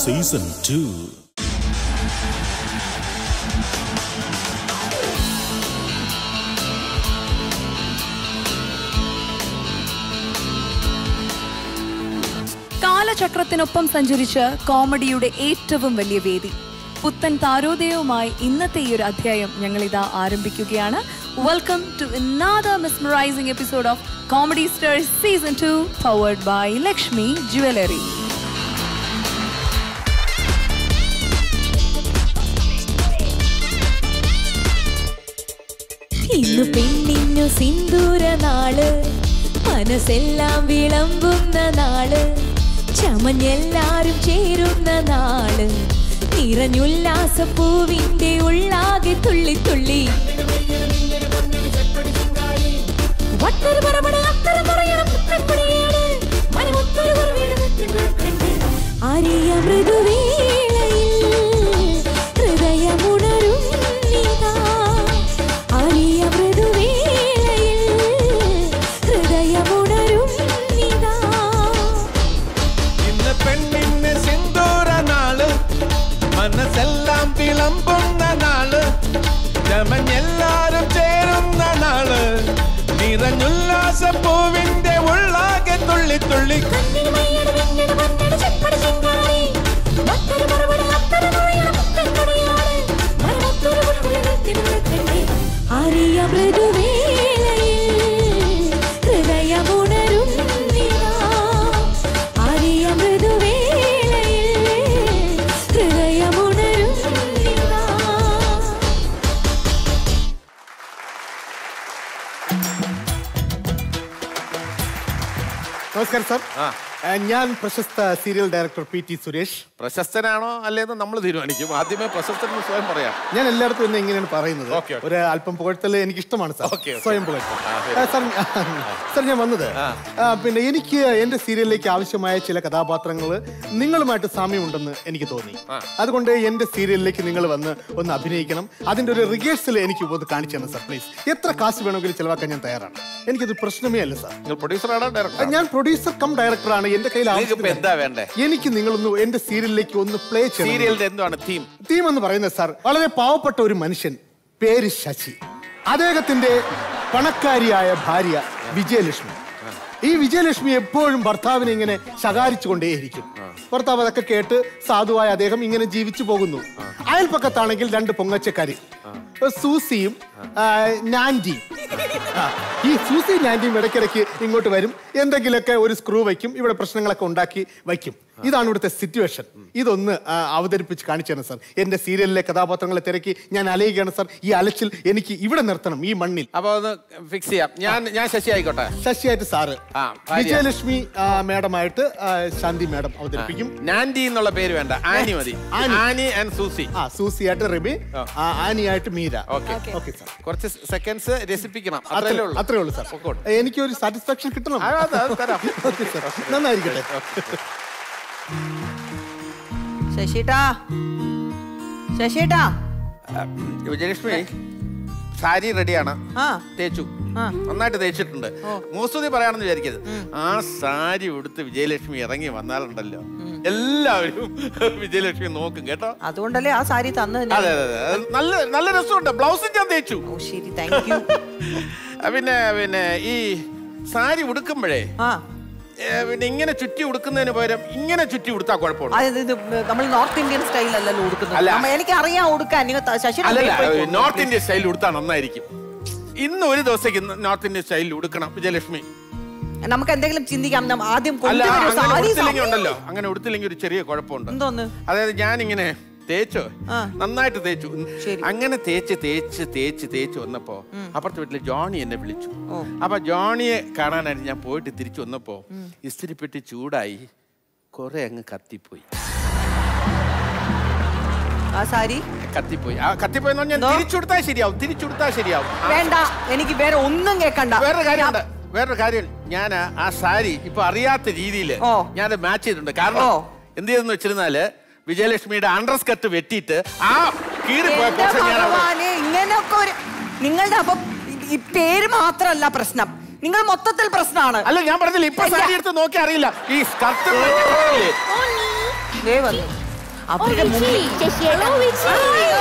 Season two കാലചക്രത്തിനൊപ്പം സഞ്ചരിച്ച് കോമഡിയുടെ ഏറ്റവും വലിയ വേദി പുത്തൻ താരോദയവുമായി ഇന്നത്തെ ഈ ഒരു അധ്യായം ഞങ്ങൾ ഇതാ ആരംഭിക്കുകയാണ് welcome to another mesmerizing episode of comedy stars season two powered by Lakshmi jewellery ഇന്നു പെണ്ണിന്നു സിന്ദൂര നാള് മനസ്സെല്ലാം വിളമ്പുന്ന നാള് ചമഞ്ഞെല്ലാരും ചേരുന്ന നാള് നിറഞ്ഞുല്ലാസ പൂവിന്റെ ഉള്ളാകെ തുള്ളി തുള്ളി വട്ടൊരു പറപട അത്തര പറയണം പുത്തൻപടിയാണ് മനമൊത്തൊരു ആരിയ മൃദുവേളയിൽ ഹൃദയമുണരും നിതാ ആരിയ മൃദുവേളയിൽ ഹൃദയമുണരും നിതാ ഇന്ന് പെണ്ണിന് സിന്ദൂര നാള് മനസ്സെല്ലാം വിളമ്പുന്ന നാള് ചമഞ്ഞെല്ലാരും ചേരുന്ന നാള് നിറഞ്ഞുല്ലാസ പൂവിന്റെ ഉള്ളാകെ തുള്ളി തുള്ളി കണ്ണിന് മയ്യട് മിന്നട് മന്നട് ചെപ്പട് ചിങ്കാരി വട്ടൊരു പറപട അത്തര പറയണം പുത്തൻപടിയാണ് മനമൊത്തൊരു പുഷ്പത്തിനുള്ളിൽ ആരിയ മൃദുവേളയിൽ ഹൃദയമുണരും നിതാ ആരിയ മൃദുവേളയിൽ ഹൃദയമുണരും നിതാ നമസ്കാരം സാർ ആ. ആ, ഞാൻ പ്രശസ്ത serial director P T Suresh പ്രശസ്തനാണോ അല്ലേന്ന് നമ്മൾ തീരുമാനിക്കും ആദ്യമേ പ്രശസ്തൻ എന്ന് സ്വയം പറയാം ഞാൻ എല്ലായിടത്തും എന്നെ ഇങ്ങനെയാണ് പറയുന്നത് ഓക്കേ, ഓക്കേ. ഒരു അല്പം പുകഴ്ത്തൽ എനിക്ക് ഇഷ്ടമാണ് സാർ ഓക്കേ, ഓക്കേ. സ്വയം പുകഴ്ത്തൽ ആ, ശരി. ആ, സാർ സാർ ഞാൻ വന്നത് ആ, പിന്നെ എനിക്ക് എന്റെ സീരിയലിലേക്ക് ആവശ്യമായ ചില കഥാപാത്രങ്ങൾ നിങ്ങളുമായിട്ട് സാമ്യമുണ്ടെന്ന് എനിക്ക് തോന്നി അതുകൊണ്ട് എന്റെ സീരിയലിലേക്ക് നിങ്ങൾ വന്ന് ഒന്ന് അഭിനയിക്കണം അതിന്റെ ഒരു റിഹേഴ്സൽ എനിക്ക് ഒന്ന് കാണിച്ചു തന്നെ സാർ പ്ലീസ് എത്ര കാശ് വേണമെങ്കിലും ചിലവാക്കാൻ ഞാൻ തയ്യാറാണ് എനിക്കത് പ്രശ്നമേ അല്ല സാർ നിങ്ങൾ പ്രൊഡ്യൂസറാണോ ഡയറക്ടർ ഞാൻ പ്രൊഡ്യൂസർ കം ഡയറക്ടറാണ് എന്റെ കയ്യിൽ നിങ്ങൾക്ക് ഇപ്പൊ ആവശ്യത്തിന് എന്താ വേണ്ടേ എനിക്ക് നിങ്ങളൊന്ന് എന്റെ സീരിയലിലേക്ക് ഒന്ന് പ്ലേ ചെയ്യണം സീരിയലിന്റെ എന്താണ് തീം തീം എന്ന് പറയുന്നത് സാർ വളരെ പാവപ്പെട്ട ഒരു മനുഷ്യൻ പേര് ശശി അദ്ദേഹത്തിന്റെ പണക്കാരിയായ ഭാര്യ വിജയലക്ഷ്മി ഈ വിജയലക്ഷ്മി എപ്പോഴും ഭർത്താവിനെ ഇങ്ങനെ ശകാരിച്ചു കൊണ്ടേയിരിക്കും ഭർത്താവ് അതൊക്കെ കേട്ട് സാധുവായ അദ്ദേഹം ഇങ്ങനെ ജീവിച്ചു പോകുന്നു അയൽപ്പക്കത്താണെങ്കിൽ രണ്ട് പൊങ്ങച്ചക്കാരി സൂസിയും ആ, നാൻഡിയും ആ, ഈ സൂസി നാൻഡിയും ഇടയ്ക്കിടയ്ക്ക് ഇങ്ങോട്ട് വരും എന്തെങ്കിലുമൊക്കെ ഒരു സ്ക്രൂ വയ്ക്കും ഇവിടെ പ്രശ്നങ്ങളൊക്കെ ഉണ്ടാക്കി വയ്ക്കും ഇതാണ് ഇവിടുത്തെ സിറ്റുവേഷൻ ഇതൊന്ന് ആ, അവതരിപ്പിച്ച് കാണിച്ചു തരണം സാർ എന്റെ സീരിയലിലെ കഥാപാത്രങ്ങളെ തിരക്കി ഞാൻ അലയുകയാണ് സാർ ഈ അലച്ചിൽ എനിക്ക് ഇവിടെ നിർത്തണം ഈ മണ്ണിൽ അപ്പൊ ഒന്ന് ഫിക്സ് ചെയ്യാം ഞാൻ ഞാൻ ശശി ആയിക്കോട്ടെ ശശിയായിട്ട് സാറ് ആ, ഭാര്യ. വിജയലക്ഷ്മി ആ, മാഡമായിട്ട് ആ, ശാന്തി മാഡം അവതരിപ്പിക്കും നാൻഡി എന്നുള്ള പേര് വേണ്ട ആനി മതി ആനി. ആനി ആൻഡ് സൂസി ആ സൂസിയായിട്ട് റിബി ആ. ആ, ആനിയായിട്ട് മീര ഓക്കെ ഓക്കെ സാർ കുറച്ച് സെക്കൻഡ്സ് രസിപ്പിക്കണം അത്രയല്ലേ ഉള്ളൂ അത്രേ ഉള്ളൂ സാർ പൊക്കോട്ടെ. എനിക്കൊരു സാറ്റിസ്ഫാക്ഷൻ കിട്ടണം ആ, അത് അത് തരാം. ഓക്കെ സാർ നന്നായിരിക്കട്ടെ ശശിട്ടാ ശശിട്ടാ വിജയലക്ഷ്മി സാരി റെഡിയാണ് ആ തേച്ചു ആ. നന്നായിട്ട് തേച്ചിട്ടുണ്ട് മൂസ്തുതി പറയാണെന്ന് വിചാരിക്കരുത് ആ സാരി ഉടുത്ത് വിജയലക്ഷ്മി ഇറങ്ങി വന്നാലുണ്ടല്ലോ എല്ലാവരും വിജയലക്ഷ്മി നോക്കും കേട്ടോ അതുകൊണ്ടല്ലേ ആ സാരി തന്നത് അതെ അതെ അതെ അത് നല്ല നല്ല രസമുണ്ട് ബ്ലൗസും ഞാൻ തേച്ചു ഓ ശരി താങ്ക് യു ആ, പിന്നെ പിന്നെ ഈ സാരി ഉടുക്കുമ്പോഴേ ആ ഏ, പിന്നെ ഇങ്ങനെ ചുറ്റി ഉടുക്കുന്നതിന് പകരം ഇങ്ങനെ ചുറ്റി ഉടുത്താ കുഴപ്പമുണ്ട് അതായത് ഇത് നമ്മൾ നോർത്ത് ഇന്ത്യൻ സ്റ്റൈലല്ലല്ലോ ഉടുക്കുന്നത് അല്ല. നമ്മ- എനിക്ക് അറിയാം ഉടുക്കാൻ നിങ്ങൾ ത- ശശി അല്ലല്ല പോയി പോ. നോർത്ത് ഇന്ത്യൻ സ്റ്റൈലിൽ ഉടുത്താ നന്നായിരിക്കും ഇന്ന് ഒരു ദിവസത്തേക്ക് നോർത്ത് ഇന്ത്യൻ സ്റ്റൈലിൽ ഉടുക്കണം വിജയലക്ഷ്മി നമുക്ക് എന്തെങ്കിലും ചിന്തിക്കാം നമ്മ ആദ്യം അല്ല കൊണ്ടുവരൂ അങ്ങനെ സാരി ഉടുത്തില്ലെങ്കിൽ സമയം- ഉണ്ടല്ലോ അങ്ങനെ ഉടുത്തില്ലെങ്കിൽ ഒരു ചെറിയ കുഴപ്പമുണ്ട് എന്തോന്ന് അതായത് ഞാൻ ഇങ്ങനെ തേച്ചോ ആ. നന്നായിട്ട് തേച്ചു ശരി. അങ്ങനെ തേച്ച് തേച്ച് തേച്ച് തേച്ച് വന്നപ്പോ അപ്പുറത്തെ വീട്ടില് ജോണി എന്നെ വിളിച്ചു ഓ. അപ്പൊ ജോണിയെ കാണാനായിട്ട് ഞാൻ പോയിട്ട് തിരിച്ചു വന്നപ്പോ ഇസ്തിരിപ്പെട്ടി ചൂടായി കുറെ അങ്ങ് കത്തിപ്പോയി ആ സാരി കത്തിപ്പോയി ആ കത്തിപ്പോയി എന്ന് പറഞ്ഞാൽ എന്തോ? തിരിച്ചുകൊടുത്താൽ ശരിയാവും തിരിച്ചുകൊടുത്താൽ ശരിയാവും ആ, വേണ്ട എനിക്ക് വേറെ ഒന്നും കേക്കണ്ട വേറൊരു കാര്യമുണ്ട് വേറൊരു കാര്യം ഞാൻ ആ സാരി ഇപ്പൊ അറിയാത്ത രീതിയിൽ ഓ. ഞാൻ മാച്ച് ചെയ്തിട്ടുണ്ട് കാരണം ഓ. എന്ത് ചെയ്തെന്ന് വെച്ചിരുന്നാല് വിജയലക്ഷ്മിയുടെ അണ്ടർ സ്കർട്ട് വെട്ടിയിട്ട് ആ കീറിപ്പോയ എന്റെ പോർഷൻ ഞാൻ അവിടെ- ഭഗവാനെ ഇങ്ങനെയൊക്കെ ഒരു നിങ്ങളുടെ അപ്പം ഈ പേര് മാത്രമല്ല പ്രശ്നം നിങ്ങൾ മൊത്തത്തിൽ പ്രശ്നമാണ് അല്ല ഞാൻ പറഞ്ഞില്ല ഇപ്പൊ സാരി എടുത്ത് നോക്കി അറിയില്ല ഈ സ്കർട്ട് ദേ വന്നു അവരുടെ മുമ്പിൽ Hello, Vichi.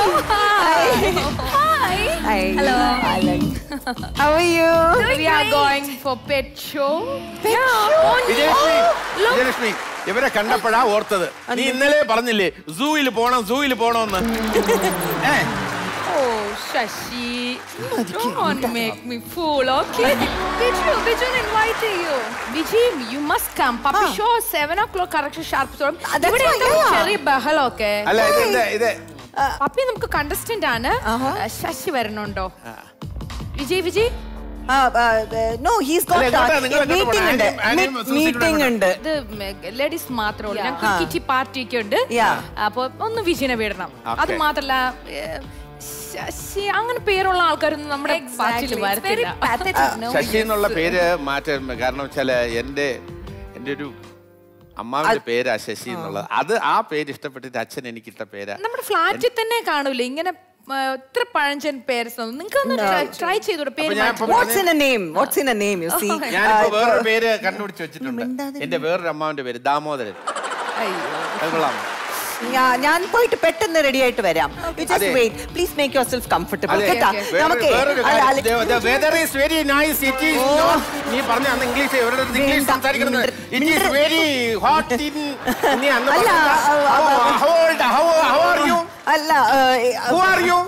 Hi. Hello. How are you? We are going for pet show. Vijayalakshmi Vijayalakshmi ഇവരെ കണ്ടപ്പോഴാ ഓർത്തത് നീ ഇന്നലെ പറഞ്ഞില്ലേ സൂയിൽ പോണം സൂയിൽ പോണോന്ന് ഏ Oh, Shashi. Don't make me fool, okay? Viju, Viju invite you. Viji, you must come. Puppy Ah. show seven o'clock correction sharp. So, that's ഇവിടെ fine, എന്താ yeah. ചെറിയ ബഹളം ഒക്കെ അല്ല ഇത് ഇത് ഇത് പപ്പി നമുക്ക് കണ്ടസ്റ്റന്റ് ആണ് ആഹാ. ആ, ശശി വരണുണ്ടോ വിജയ് വിജയ് ആ, ആ, ആ, no, he's got അല്ല, ഇങ്ങോട്ടാ, a നിങ്ങൾ meeting ഇങ്ങോട്ട് ഉണ്ട്. പോണം. ആനയും Meet- സൂസിയും കൂടെ meeting ഉണ്ട്. ഇത് ലേഡീസ് മാത്രമേ ഉള്ളൂ Yeah. ഞങ്ങൾക്ക് ആ. കിറ്റി പാർട്ടി ഒക്കെ ഉണ്ട് Yeah. അപ്പൊ ഒന്ന് വിജയനെ വിടണം Okay. അത് മാത്രല്ല ഏ, ശശി അങ്ങനെ പേരുള്ള ആൾക്കാരൊന്നും നമ്മുടെ പാർട്ടിയിൽ വരത്തില്ല ശശി എന്നുള്ള പേര് മാറ്റാൻ കാരണം വെച്ചാല് എന്റെ എന്റെ ഒരു അമ്മാവിന്റെ പേരാ ശശി എന്നുള്ളത് അത് ആ പേര് ഇഷ്ടപ്പെട്ടിട്ട് അച്ഛൻ എനിക്ക് ഇട്ട പേരാ നമ്മുടെ ഫ്ലാറ്റിൽ തന്നെ കാണൂല ഇങ്ങനെ ആ, ഇത്ര പഴഞ്ചൻ പേര് നിങ്ങൾക്ക് ഒന്ന് ട്രൈ ചെയ്തൂടെ പേര് അപ്പൊ ഞാൻ മാറ്റി. ഇപ്പൊ What's in a name? What's in a name, you see? ഞാനിപ്പോ ആ, വേറൊരു പേര് കണ്ടുപിടിച്ച് വെച്ചിട്ടുണ്ട് മിണ്ടാതിരി. എന്റെ വേറൊരു അമ്മാവിന്റെ പേര് ദാമോദരൻ അത് കൊള്ളാമോ ഞാ- ഞാൻ പോയിട്ട് പെട്ടെന്ന് റെഡി ആയിട്ട് വരാം യു ജസ്റ്റ് അതെ. Wait please make yourself comfortable അതെ, കേട്ടാ വേറൊരു- നമുക്ക് വേറൊരു അല്ല, കാര്യം. അല്ല, The- the weather is very nice. It is not- നീ പറഞ്ഞ അന്ന് ഇംഗ്ലീഷ് ഇവരുടെ അടുത്ത് ഇംഗ്ലീഷ് വേണ്ട. സംസാരിക്കുന്നത് മിണ്ട- it is very hot in നീ അന്ന് അല്ല, പറഞ്ഞ ആ, ആ, ആ, how old how how are you അല്ല who are you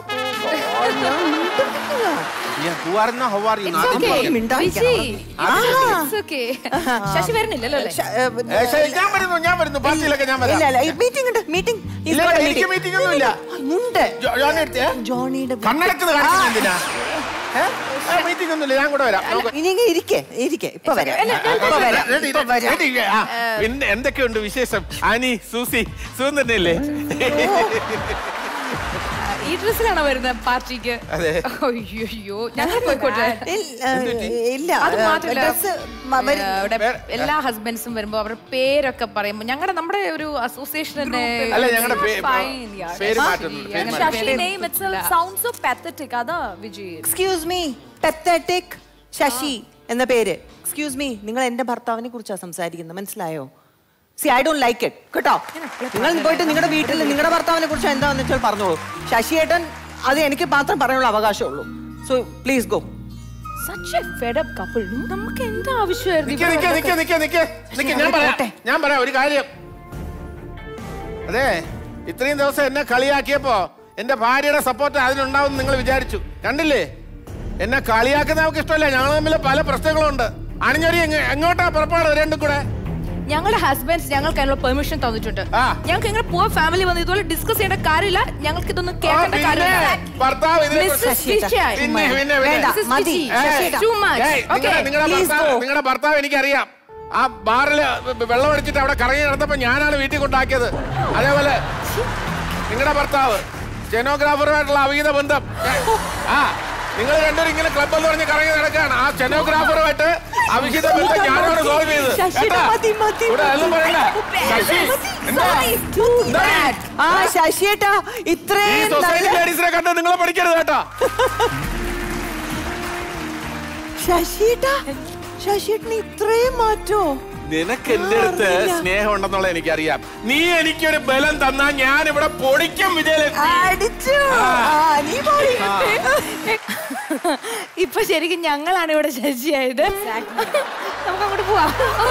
Yeah, who are you how are you It's ആദ്യം okay. പറഞ്ഞത്. മിണ്ടാതിരിക്കണം. വിജയ്, ആ. it's okay. ശശി വരുന്നില്ലല്ലോ അല്ലേ ഏ, ശരി, ഞാൻ വരുന്നു ഞാൻ വരുന്നു പാർട്ടിയിലൊക്കെ ഞാൻ വരാം ഇല്ല ഇല്ല മീറ്റിംഗ് ഉണ്ട് മീറ്റിംഗ് ഇല്ല, ഇല്ല, എനിക്ക് meeting ഒന്നുമില്ല. ഉണ്ട് ജോ- ജോണി എടുത്തേ ജോണിയുടെ കണ്ണടച്ചത് കാണിക്കുന്നത് എന്തിനാ മീറ്റിംഗ് ഒന്നുമില്ല ഞാൻ കൂടെ വരാം നമുക്ക് ഇനി ഇങ്ങ് ഇരിക്കെ ഇരിക്കെ ഇപ്പൊ വരാം ഇപ്പൊ വരാം Ready, ഇപ്പൊ ready, വരാം ready. ആ, പിന്നെ എന്തൊക്കെയുണ്ട് വിശേഷം ആനി സൂസി സുഖം തന്നെയല്ലേ ഈ ഡ്രസ്സിലാണോ വരുന്നത് പാർട്ടിക്ക് അതെ. അയ്യോ ഞങ്ങൾ പോയിക്കോട്ടെ ഇല്ല, ഇല്ല അത് മാത്രല്ല ഡ്രസ് മ- വരും. ഏ, ഇവിടെ വേറെ- എല്ലാ ഹസ്ബൻഡ്സും വരുമ്പോ അവരുടെ പേരൊക്കെ പറയുമ്പോ ഞങ്ങളുടെ നമ്മുടെ ഒരു അസോസിയേഷന്റെ അല്ല ഞങ്ങളുടെ പേ- fine, yeah. പേര് ആ, മാറ്റുന്നു ശരി, പേര് അങ്ങനെ മാറ്റുന്നു. Sasi name itself sounds so pathetic അതാ Vijay excuse me pathetic Sasi എന്ന പേര് എക്സ്ക്യൂസ് മീ നിങ്ങൾ എന്റെ ഭർത്താവിനെ കുറിച്ചാണ് സംസാരിക്കുന്നത് മനസ്സിലായോ see I don't like it കേട്ടോ നിങ്ങൾ പോയിട്ട് നിങ്ങളുടെ വീട്ടിൽ നിങ്ങളുടെ ഭർത്താവിനെ കുറിച്ച് എന്താണെന്ന് വെച്ചാൽ പറഞ്ഞോളൂ ശശിയേട്ടൻ അത് എനിക്ക് മാത്രം പറയാനുള്ള അവകാശമുള്ളൂ so please go such a fed up couple നമുക്ക് എന്താ ആവശ്യമായിരുന്നു നിക്ക്, ഇവിടെ നിക്ക്, നിക്ക്, നിക്ക്, നിക്ക്. നിക്ക്, ഞാൻ പറയാം ഞാൻ പറയാം ഒരു കാര്യം അതെ ഇത്രയും ദിവസം എന്നെ കളിയാക്കിയപ്പോ എന്റെ ഭാര്യയുടെ സപ്പോർട്ട് അതിനുണ്ടാവും നിങ്ങൾ വിചാരിച്ചു കണ്ടില്ലേ എന്നെ കളിയാക്കുന്നവർക്ക് ഇഷ്ടമല്ല ഞങ്ങൾ തമ്മിൽ പല പ്രശ്നങ്ങളുണ്ട് അണിഞ്ഞൊരി എങ്ങ- എങ്ങോട്ടാ പുറപ്പാട് രണ്ടും കൂടെ ഞങ്ങളുടെ ഹസ്ബൻഡ്സ് ഞങ്ങൾക്ക് അതിനുള്ള പെർമിഷൻ തന്നിട്ടുണ്ട് ആ. ഞങ്ങൾക്ക് എങ്ങനെ പോവാൻ ഫാമിലി വന്ന് ഇതുപോലെ ഡിസ്കസ് ചെയ്യേണ്ട കാര്യമില്ല ഞങ്ങൾക്ക് ഇതൊന്നും ആ, കേൾക്കേണ്ട പിന്നെ കാര്യമില്ല ഭർത്താവ് ഇതിനെ Mrs. Vijay. പിന്നെ, പിന്നെ, വേണ്ട, പിന്നെ. മതി. ഏയ്, Too much. ഏയ്, Okay. നിങ്ങളുടെ- നിങ്ങളുടെ Please ഭർത്താവ് go. നിങ്ങളുടെ ഭർത്താവ് എനിക്കറിയാം ആ ബാറില് വെള്ളം അടിച്ചിട്ട് അവിടെ കറങ്ങി നടന്നപ്പോ ഞാനാണ് വീട്ടിൽ കൊണ്ടാക്കിയത് അതേപോലെ നിങ്ങളുടെ ഭർത്താവ് സ്റ്റെനോഗ്രാഫറുമായിട്ടുള്ള അവിഹിത ബന്ധം ഏ, ആ നിങ്ങൾ രണ്ടുപേരും ഇങ്ങനെ ക്ലബ് എന്ന് പറഞ്ഞ് കറങ്ങി നടക്കുകയാണ് ആ സ്റ്റെനോഗ്രാഫറുമായിട്ട് അവിഹിത ബന്ധം ഞാനാണ് സോൾവ് ചെയ്തത് ശശിയുടെ കേട്ടാ? മതി, മതി, ഇവിടെ അതൊന്നും മതി. പറയണ്ട ശശി എന്താ എന്താ? ആ ശശിയേട്ടാ ഈ ഇത്രയും സൊസൈറ്റി നല്ല- ലേഡീസിനെ കണ്ട് നിങ്ങൾ പഠിക്കരുത് കേട്ടോ ശശിയേട്ടാ ശശിയേട്ടന് ഇത്രയും മാറ്റോ നിനക്ക് എന്റെ അടുത്ത് സ്നേഹം ഉണ്ടെന്നുള്ള എനിക്കറിയാം നീ എനിക്കൊരു ബലം തന്നാ ഞാൻ ഇവിടെ പൊടിക്കും വിജയലക്ഷ്മി അടിച്ചു ആ, നീ പോയി ഇപ്പൊ ശരിക്കും ഞങ്ങളാണ് ഇവിടെ ശശിയായത് നമുക്ക് അങ്ങോട്ട് പോവാം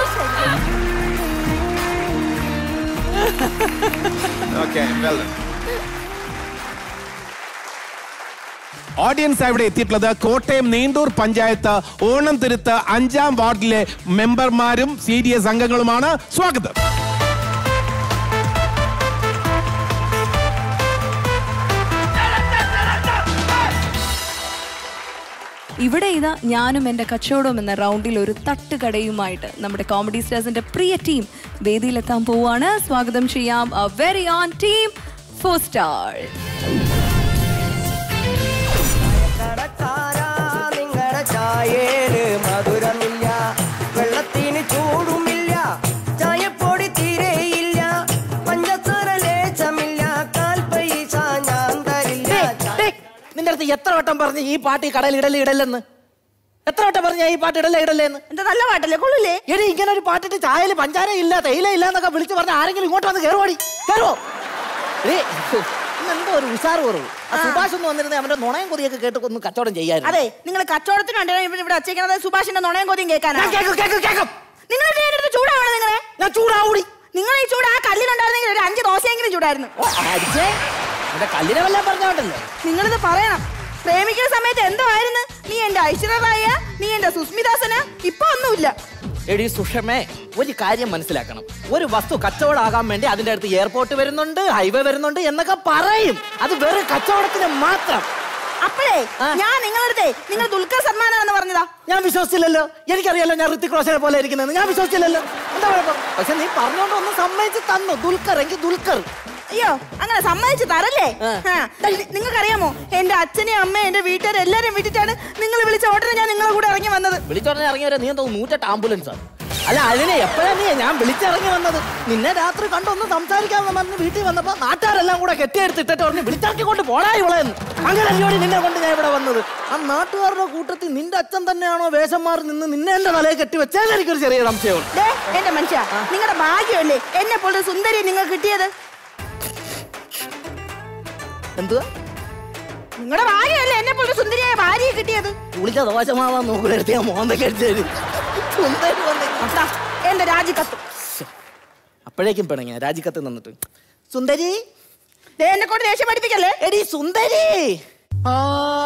ഓക്കെ ഓഡിയൻസ് അവിടെ എത്തിയിട്ടുള്ളത് കോട്ടയം നീണ്ടൂർ പഞ്ചായത്ത് ഓണം തിരുത്ത് അഞ്ചാം വാർഡിലെ മെമ്പർമാരും സി ഡി എസ് അംഗങ്ങളുമാണ് സ്വാഗതം ഇവിടെ ഇതാ ഞാനും എൻ്റെ കച്ചവടം എന്ന റൗണ്ടിൽ ഒരു തട്ടുകടയുമായിട്ട് നമ്മുടെ കോമഡി സ്റ്റാർസിന്റെ പ്രിയ ടീം വേദിയിലെത്താൻ പോവാണ് സ്വാഗതം ചെയ്യാം very on team four star കടക്കാരാ നിങ്ങളുടെ ചായേന് മധുരമില്ല വെള്ളത്തിന് ചൂടുമില്ല ചായപ്പൊടി തീരെയില്ല പഞ്ചസാര ലേശമില്ല കാൽ പൈസ ഞാൻ തരില്ല നിന്റെ അടുത്ത് എത്ര വട്ടം പറഞ്ഞ് ഈ പാട്ട് ഈ കടയിൽ ഇടല് ഇടല്ലെന്ന് എത്ര വട്ടം പറഞ്ഞ ഈ പാട്ട് ഇടല്ലേ ഇടല്ലേന്ന് എന്താ നല്ല പാട്ടല്ലേ കൊള്ളില്ലേ എടി ഇങ്ങനെ ഒരു പാട്ടിട്ട് ചായയിൽ പഞ്ചാര ഇല്ല തേയില ഇല്ല എന്നൊക്കെ വിളിച്ചു പറഞ്ഞ ആരെങ്കിലും ഇങ്ങോട്ട് വന്ന് കയറുവാടി കയറുവോ ഏ, ഇന്നെന്തോ ഒരു ഉഷാറ് കുറവ് ആ സുഭാഷ് ഒന്ന് വന്നിരുന്നേ അവന്റെ നുണയും കൊതിയൊക്കെ കേട്ട് ഒന്ന് കച്ചവടം ചെയ്യായിരുന്നു അതെ നിങ്ങൾ കച്ചവടത്തിന് വേണ്ടിയാണ് ഇവിടെ ഇവിടെ വച്ചേക്കുന്നത് സുഭാഷിന്റെ നുണയും കൊതിയും കേൾക്കാനാ ഞാൻ കേൾക്കും കേൾക്കും കേൾക്കും നിങ്ങൾ എന്റെ അടുത്ത് ചൂടാവണം നിങ്ങളെ ഞാൻ ചൂടാവൂടി നിങ്ങൾ ഈ ചൂട് ആ കല്ലിലുണ്ടായിരുന്നെങ്കിൽ ഒരു അഞ്ച് ദോശയെങ്കിലും ചൂടായിരുന്നു ഓ അടിച്ചേ എന്റെ കല്ലിനെ വല്ലതും പറഞ്ഞോണ്ടല്ലോ നിങ്ങളിത് പറയണം പ്രേമിക്കുന്ന സമയത്ത് എന്തോ ആയിരുന്നു നീ എന്റെ ഐശ്വര്യ റായ നീ എന്റെ സുസ്മിദാസന ഇപ്പൊ ഒന്നുമില്ല എടി സുഷമേ ഒരു കാര്യം മനസ്സിലാക്കണം ഒരു വസ്തു കച്ചവടമാകാൻ വേണ്ടി അതിന്റെ അടുത്ത് എയർപോർട്ട് വരുന്നുണ്ട് ഹൈവേ വരുന്നുണ്ട് എന്നൊക്കെ പറയും അത് വെറും കച്ചവടത്തിന് മാത്രം അപ്പോഴേ ആ. ഞാൻ നിങ്ങളടുത്തേ നിങ്ങൾ ദുൽഖർ സൽമാനാണെന്ന് പറഞ്ഞതാ ഞാൻ വിശ്വസിച്ചില്ലല്ലോ എനിക്കറിയാലോ ഞാൻ ഋത്തിക് റോഷനെ പോലെ ഇരിക്കുന്നത് ഞാൻ വിശ്വസിച്ചില്ലല്ലോ എന്താ കുഴപ്പം പക്ഷെ നീ പറഞ്ഞോണ്ട് ഒന്ന് സമ്മതിച്ച് തന്നു ദുൽഖർ എങ്കിൽ ദുൽഖർ അയ്യോ അങ്ങനെ സമ്മതിച്ചു തരല്ലേ ആ. നിങ്ങൾക്കറിയാമോ എന്റെ അച്ഛനെയും അമ്മയും എന്റെ വീട്ടുകാരും എല്ലാരും വിട്ടിട്ടാണ് നിങ്ങൾ വിളിച്ച ഉടനെ ഞാൻ നിങ്ങളെ കൂടെ ഇറങ്ങി വന്നത് വിളിച്ചോടനെ ഇറങ്ങിയവരെ നീ എന്തോ നൂറ്റെട്ട് ആംബുലൻസ് അല്ല അതിനെ എപ്പോഴാ നീ ഞാൻ വിളിച്ചിറങ്ങി വന്നത് നിന്നെ രാത്രി കണ്ടൊന്ന് സംസാരിക്കാൻ പറഞ്ഞ് വീട്ടിൽ വന്നപ്പോ നാട്ടുകാരെല്ലാം കൂടെ കെട്ടിയെടുത്തിട്ടിട്ട് പറഞ്ഞ് വിളിച്ചിറക്കി കൊണ്ട് പോടാ ഇവളെന്ന് അങ്ങനെ അല്ലയോടി നിന്നെ കൊണ്ട് ഞാൻ ഇവിടെ വന്നത് ആ നാട്ടുകാരുടെ കൂട്ടത്തിൽ നിന്റെ അച്ഛൻ തന്നെയാണോ വേഷം മാറി നിന്ന് നിന്നെ എന്റെ തലയെ കെട്ടി വെച്ചാൽ എനിക്കൊരു ചെറിയ സംശയമുണ്ട് ദേ, എന്റെ മനുഷ്യ നിങ്ങളുടെ ഭാഗ്യമല്ലേ എന്നെ പോലെ സുന്ദരി നിങ്ങൾ കിട്ടിയത് എന്തുവാ നിങ്ങളുടെ ഭാഗ്യമല്ലേ എന്നെ പോലെ സുന്ദരിയായ ഭാര്യയെ കിട്ടിയത് കുളിച്ച ദോഷമാവാൻ നോക്കുന്നെടുത്ത് ഞാൻ മോന്തൊക്കെ അടിച്ചത് സുന്ദരി വന്നേ. ദാ, എന്റെ രാജിക്കത്ത് അപ്പോഴേക്കും പിണങ്ങിയ രാജിക്കത്ത് നിന്നിട്ട് സുന്ദരി ദേ, എന്നെ കൊണ്ട് ദേഷ്യം പഠിപ്പിക്കല്ലേ എടി സുന്ദരി ആ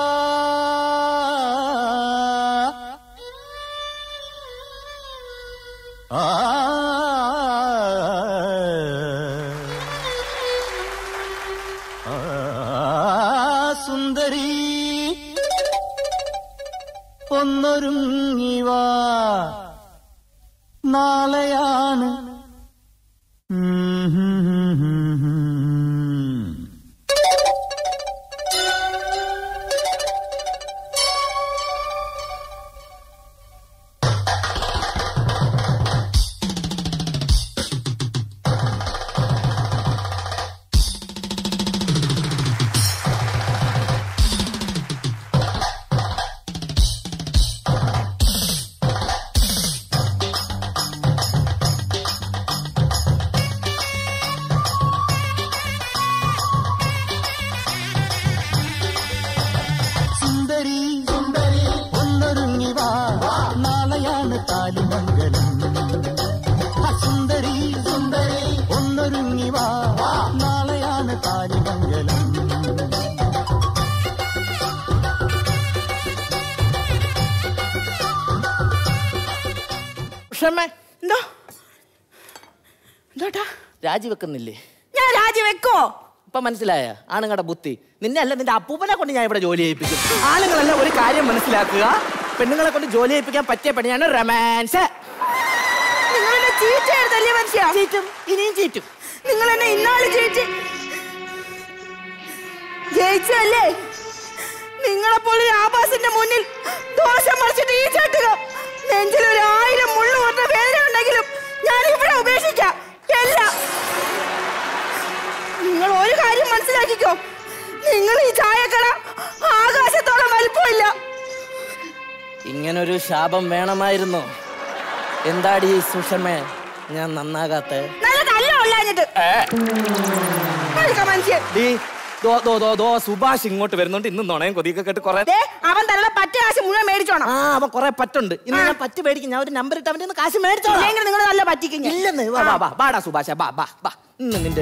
സുന്ദരി ഒന്നൊരുങ്ങിവാ നാളെയാണ് സുന്ദരി സുന്ദരി ഒന്നൊരുങ്ങി വാ നാളെയാണ് താലിമംഗലം ആ, സുന്ദരി സുന്ദരി ഒന്നൊരുങ്ങി വാ നാളെയാണ് താലിമംഗലം ക്ഷമ എന്തോ എന്തോട്ടാ രാജിവെക്കുന്നില്ലേ ഞാൻ രാജിവെക്കോ ഇപ്പൊ മനസ്സിലായ ആണുങ്ങളുടെ ബുദ്ധി നിന്നെ അല്ല നിന്റെ അപ്പൂപ്പനെ കൊണ്ട് ഞാൻ ഇവിടെ ജോലി ചെയ്യിപ്പിക്കും ആണുങ്ങളെല്ലാം ഒരു കാര്യം മനസ്സിലാക്കുക പെണ്ണുങ്ങളെ കൊണ്ട് ജോലി ചെയ്യിപ്പിക്കാൻ പറ്റിയ പണിയാണ് റൊമാൻസ് നിങ്ങളെന്നെ ചീറ്റയെടുത്തല്ലേ മനുഷ്യ ചീറ്റും ഇനിയും ചീറ്റും നിങ്ങൾ എന്നെ ഇന്നാള് ജയിച്ച് ജയിച്ചല്ലേ നിങ്ങളെ പോലെ ഒരു ആഭാസിന്റെ മുന്നിൽ ദോഷം മറിച്ചിട്ട് ഈ ചട്ടുക നെഞ്ചിൽ ഒരു ആയിരം മുള്ളു കൊണ്ട വേദന ഉണ്ടെങ്കിലും ഞാൻ ഇവിടെ ഉപേക്ഷിക്കാം എല്ലാം നിങ്ങൾ ഒരു കാര്യം മനസ്സിലാക്കിക്കോ നിങ്ങൾ ഈ ചായക്കട ആകാശത്തോളം വലിപ്പമില്ല ഇങ്ങനൊരു ശാപം വേണമായിരുന്നു എന്താടി സുഷമേ ഞാൻ നന്നാകാത്ത നല്ല തല്ല കൊള്ളാഞ്ഞിട്ട് മനുഷ്യൻ ഡീ ദോ ദോ ദോ ദോ സുഭാഷ് ഇങ്ങോട്ട് വരുന്നുണ്ട് ഇന്ന് നുണയും കൊതിയൊക്കെ കേട്ട് കുറെ ദേ, അവൻ തരുടെ പറ്റ കാശ് മുഴുവൻ മേടിച്ചോണം ആ അവൻ കുറെ പറ്റുണ്ട് ഇന്ന് ഞാൻ പറ്റ് മേടിക്കും ഞാൻ ഒരു നമ്പർ ഇട്ട് അവന്റെ കയ്യിന്ന് കാശ് മേടിച്ചോളാം ഇല്ലെങ്കിൽ നിങ്ങൾ നല്ല പറ്റിക്കും ഞാൻ. ഇല്ലെന്ന് വാ വാ വാ ബാടാ സുഭാഷ ബാ ബാ ബാ ഇന്ന് നിന്റെ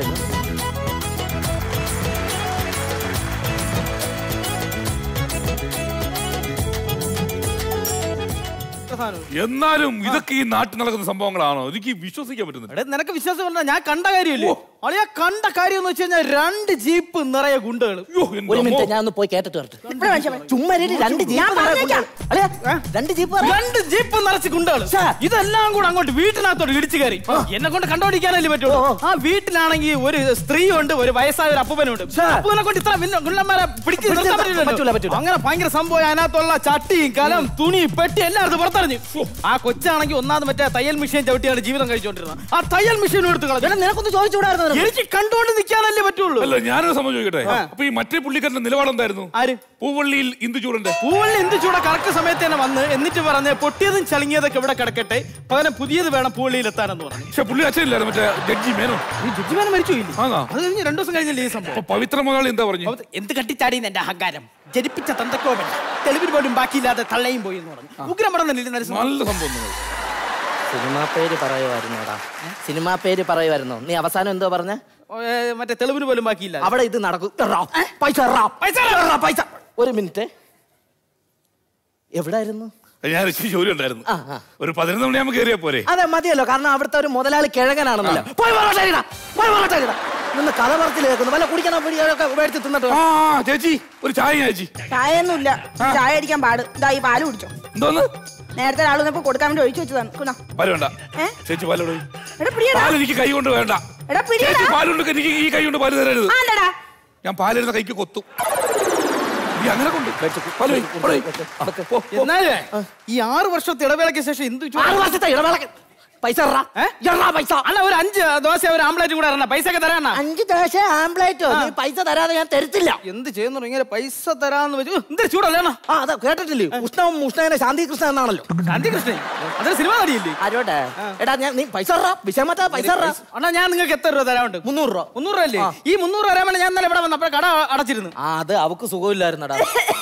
എന്നാലും ഇതൊക്കെ ഈ നാട്ടിൽ നടക്കുന്ന സംഭവങ്ങളാണോ എനിക്ക് വിശ്വസിക്കാൻ പറ്റുന്നില്ല എടേ, നിനക്ക് വിശ്വാസം പറഞ്ഞാ ഞാൻ കണ്ട കാര്യമില്ലേ അളിയ കണ്ട കാര്യം എന്ന് വെച്ച് കഴിഞ്ഞാൽ രണ്ട് ജീപ്പ് നിറയെ ഗുണ്ടകൾ ഒരു മിനിറ്റ് ഞാൻ ഒന്ന് പോയി കേട്ടിട്ട് വരട്ടെ ഇവിടെ മനുഷ്യൻ ചുമ്മാ ഇരി, രണ്ട് ഞാൻ ജീപ്പ് നിറയെ പറഞ്ഞേക്കാം. ഗുണ്ടകൾ. അളിയാ, രണ്ട് ജീപ്പ് നിറയെ- രണ്ട് ജീപ്പ് നിറച്ച് ഗുണ്ടകൾ ഇതെല്ലാം കൂടെ അങ്ങോട്ട് വീട്ടിനകത്തോട്ട് ഇടിച്ചു കയറി എന്നെ കൊണ്ട് കണ്ടോടിക്കാനല്ലേ പറ്റുള്ളൂ ആ വീട്ടിലാണെങ്കിൽ ഒരു സ്ത്രീയുണ്ട് ഒരു വയസ്സായ ഒരു അപ്പൂപ്പനുണ്ട് അപ്പൂപ്പനെ കൊണ്ട് ഇത്ര വലിയ ഗുണ്ടന്മാരെ പിടിച്ച് നിർത്താൻ പറ്റൂല, പറ്റില്ലല്ലോ. പറ്റൂല. അങ്ങനെ ഭയങ്കര സംഭവം അതിനകത്തുള്ള ചട്ടിയും കലം തുണി പെട്ടി എല്ലാം എടുത്ത് പുറത്തറിഞ്ഞു ആ കൊച്ചാണെങ്കിൽ ഒന്നാമത് മറ്റേ തയ്യൽ മെഷീൻ ചവിട്ടിയാണ് ജീവിതം കഴിച്ചുകൊണ്ടിരുന്നത് ആ തയ്യൽ മെഷീനും എടുത്ത് കളഞ്ഞു എടാ, നിനക്കൊന്ന് ചോദിച്ചുകൂടായിരുന്നു എനിക്ക് കണ്ടോണ്ട് നിൽക്കാനല്ലേ പറ്റുള്ളൂ അല്ല ഞാനൊരു സംഭവം ചോദിക്കട്ടെ അപ്പൊ ഈ മറ്റേ പുള്ളിക്കാരന്റെ നിലപാട് എന്തായിരുന്നു ആര് പൂവള്ളിയിൽ ഇന്ദുചൂടന്റെ പൂവള്ളി എന്ത് ചൂടാ കറക്റ്റ് സമയത്ത് തന്നെ വന്ന് എന്നിട്ട് പറഞ്ഞ് പൊട്ടിയതും ചളിങ്ങിയതൊക്കെ ഇവിടെ കിടക്കട്ടെ പകരം പുതിയത് വേണം പൂവള്ളിയിൽ എത്താനെന്ന് പറഞ്ഞു പക്ഷെ പുള്ളി അച്ഛനില്ലായിരുന്നു മറ്റേ ജഡ്ജി മേനോ ഈ ജഡ്ജിമാനെ മരിച്ചു ഇല്ലേ ആണോ അത് കഴിഞ്ഞ് രണ്ടു ദിവസം കഴിഞ്ഞല്ലേ ഈ സംഭവം അപ്പൊ പവിത്ര മുതലാളി എന്താ പറഞ്ഞു അവ- എന്ത് കട്ടിച്ചാടി എന്റെ അഹങ്കാരം ജനിപ്പിച്ച തന്തക്കോപൻ തെളിവിന് പോലും ബാക്കിയില്ലാതെ തള്ളയും പോയി എന്ന് പറഞ്ഞു ഉഗ്രം പടം തന്നെ നരസിംഹ നല്ല സംഭവം നിങ്ങൾ. സിനിമാ പേര് പറയുമായിരുന്നോടാ സിനിമാ പേര് പറയുമായിരുന്നോ നീ അവസാനം എന്തോ പറഞ്ഞ ഓ, ഏ, മറ്റേ തെളിവിന് പോലും ബാക്കിയില്ല അവിടെ ഇത് നടക്കും എറാ, പൈസ എറാ, പൈസ എറാ, പൈസ ഒരു മിനിറ്റ് എവിടായിരുന്നു ഞാൻ ഇച്ചിരി ജോലി ഉണ്ടായിരുന്നു ആ, ആ. ഒരു പതിനൊന്ന് മണിയാകുമ്പോ കയറിയാ പോരെ അതെ മതിയല്ലോ കാരണം അവിടുത്തെ ഒരു മുതലാളി കിഴങ്ങനാണെന്നല്ലോ പോയി പൊറോട്ട അടിടാ, പോയി പൊറോട്ട അടിടാ. നിന്ന് കഥ പറച്ചിൽ കേൾക്കുന്നു വല്ല കുടിക്കണ പിടിയൊക്കെ മേടിച്ച് തിന്നിട്ട് വാ. ആ ചേച്ചി ഒരു ചായ ചേച്ചി ചായയൊന്നുമില്ല ചായ അടിക്കാൻ പാട് ഇതാ ഈ പാല് കുടിച്ചോ എന്തോന്ന് നേരത്തെ ആൾ വന്നപ്പോ കൊടുക്കാൻ വേണ്ടി ഒഴിച്ചു വെച്ചതാണ് കുണ പാല് വേണ്ട ഏ? ചേച്ചി പാലോട് എടാ പിടിയടാ പാൽ എനിക്ക് കൈ കൊണ്ട് വേണ്ട എടാ പിടിയടാ ചേച്ചി പാലുണ്ട് എനിക്ക് ഈ കൈ കൊണ്ട് പാല് തരരുത് ആ എന്താടാ ഞാൻ പാലിരുന്ന കൈക്ക് കൊത്തും നീ അങ്ങനെ കൊണ്ട് പാല് വെയ്, അവിടെ വെയ്. ആ, പോ, പോ. എന്നാലേ ഈ ആറ് വർഷത്തെ ഇടവേളയ്ക്ക് ശേഷം എന്ത് ചൂടാ? ആറ് വർഷത്തെ ഇടവേളക്ക് പൈസ എറാ, ഏ? എറാ പൈസ അല്ല ഒരു അഞ്ച് ദോശ ഒരു ആംപ്ലേറ്റ് കൂടെ ഇറങ്ങ പൈസ ഒക്കെ തരാണ അഞ്ച് ദോശ ആംപ്ലേറ്റോ നീ പൈസ തരാതെ ഞാൻ തരത്തില്ല എന്ത് ചെയ്യുന്നു ഇങ്ങനെ പൈസ തരാന്ന് വെച്ചു എന്ത് ചൂടല്ലേണ ആ അതാ കേട്ടിട്ടില്ലേ ഉഷ്ണവും ഉഷ്ണനെ ശാന്തി കൃഷ്ണ എന്നാണല്ലോ ശാന്തി കൃഷ്ണൻ അതൊരു സിനിമ നടിയില്ലേ ആരോട്ടെ എടാ ഞാൻ നീ പൈസ എറാ വിഷയം മാറ്റാ പൈസ എറാ അണ്ണാ ഞാൻ നിങ്ങൾക്ക് എത്ര രൂപ തരാനുണ്ട് മുന്നൂറ് രൂപ മുന്നൂറ് രൂപ അല്ലേ ഈ മുന്നൂറ് തരാൻ വേണ്ടി ഞാൻ ഇന്നലെ ഇവിടെ വന്നപ്പോൾ കട അടച്ചിരുന്നു ആ അത് അവക്ക് സുഖമില്ലായിരുന്നടാ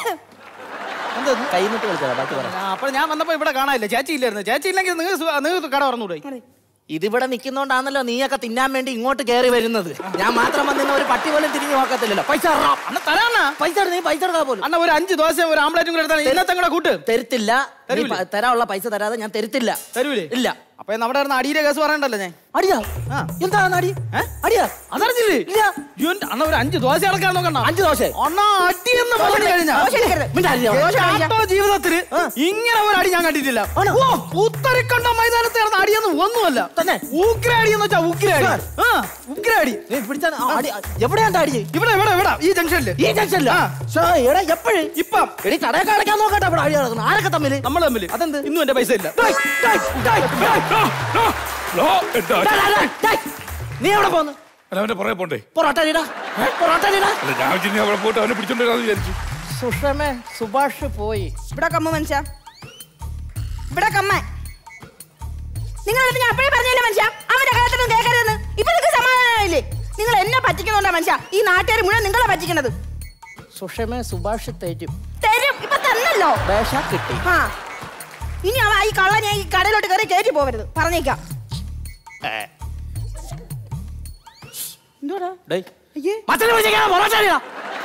എന്താ കൈ നിട്ട് കളിച്ചതാ ബാക്കി പറ അപ്പോൾ ഞാൻ വന്നപ്പോ ഇവിടെ കാണാനില്ല ചേച്ചി ഇല്ലായിരുന്നു ചേച്ചി ഇല്ലെങ്കിൽ നിങ്ങൾ നിങ്ങൾക്ക് കട പറഞ്ഞൂടെ ഇതിവിടെ നിൽക്കുന്നോണ്ടാണല്ലോ നീയൊക്കെ തിന്നാൻ വേണ്ടി ഇങ്ങോട്ട് കയറി വരുന്നത് ഞാൻ മാത്രം വന്നിരുന്ന ഒരു പട്ടി പോലും തിരിഞ്ഞു നോക്കത്തില്ലല്ലോ പൈസ എറാ. അണ്ണ തരാണ്ണ പൈസ എട്, നീ പൈസ എടുക്കാ പോലും അണ്ണ ഒരു അഞ്ച് ദോശ ഒരു ആംപ്ലേറ്റും കൂടെ എടുത്താൽ ഇന്നത്തെ കൂടെ കൂട്ട് തരത്തില്ല നീ തരൂലേ? പ- തരാനുള്ള പൈസ തരാതെ ഞാൻ തരത്തില്ല തരൂലേ ഇല്ല അപ്പൊ നമ്മുടെ ഇരുന്ന് അടിയുടെ കേസ് പറയണ്ടല്ലോ ഞാൻ അടിയാ ആ. എന്താണ് അടി ഏ? അടിയാ അതറിഞ്ഞില്ലേ ഇല്ല ഇയ്യോന്റെ അണ്ണ ഒരു അഞ്ച് ദോശ അടക്കാൻ നോക്കണ്ട അഞ്ച് ദോശ അണ്ണ അടി എന്ന് പറഞ്ഞു കഴിഞ്ഞാ ദോശ എടുക്കരുത്. മിണ്ടാതിരി അവിടെ. എന്റെ ആട്ടോ ജീവിതത്തില് ഇങ്ങനെ ഒരു അടി ഞാൻ കണ്ടിട്ടില്ല ആണോ? ഓ ഉത്തരക്കണ്ട മൈതാനത്ത് നടന്ന അടിയൊന്നും ഒന്നുമല്ല തന്നെ? ഉഗ്രാടി എന്ന് വെച്ചാ ഉഗ്രാടി സാർ. ആ ഉഗ്രാടി നീ പിടിച്ചാ ആ, അടി എവിടെയാണ്ട് അടി ഇവിടെ ഇവിടെ ഇവിടെ ഈ ജംഗ്ഷനില് ഈ ജംഗ്ഷനില്ല ആ. എടാ എപ്പോഴും ഇപ്പം എടി കടയൊക്കെ അടയ്ക്കാൻ നോക്കട്ടെ അവിടെ അടി നടക്കുന്നു ആരൊക്കെ തമ്മില് നമ്മൾ തമ്മില് അതെന്ത്? ഇന്നും എന്റെ പൈസ ഇല്ല ഡേയ്, ഡേയ്, ഡേയ്, ഡേയ്. ലോ, ലോ, എന്താ? ഡേയ്, ഡേയ്, ഡേയ്, ഡേയ്. നീ എവിടെ പോന്ന് അല്ല, അവന്റെ പുറകെ പോണ്ടേ പൊറോട്ട അടിടാ പൊറോട്ട അടിടാ അല്ല ഞാൻ വിചാരിച്ചു അവിടെ പോയിട്ട് അവനെ പിടിച്ചോണ്ട് വരാമെന്ന് വിചാരിച്ചു സുഷമേ സുഭാഷ് പോയി ഇവിടെ കമ്മ മനുഷ്യ ഇവിടെ കമ്മ നിങ്ങളടുത്ത് ഞാൻ അപ്പോഴേ പറഞ്ഞില്ല മനുഷ്യ അവന്റെ കാര്യത്തിലും കേൾക്കരുതെന്ന് ഇപ്പൊ നിങ്ങൾക്ക് സമാധാനമായില്ലേ നിങ്ങൾ എന്നെ പറ്റിക്കുന്നുണ്ടാ മനുഷ്യ ഈ നാട്ടുകാർ മുഴുവൻ നിങ്ങളെ പറ്റിക്കണത് സുഷമേ സുഭാഷ് തരും തരും ഇപ്പൊ തന്നല്ലോ വേഷ കിട്ടി ആ ഇനി അവ ഈ കള്ള ഞാൻ ഈ കടയിലോട്ട് കയറി കയറ്റി പോവരുത് പറഞ്ഞേക്കാം എന്തുവാടാ ഡേയ് അയ്യേ മറ്റേ വിളിച്ചേക്കാ പൊറോട്ട അടിടാ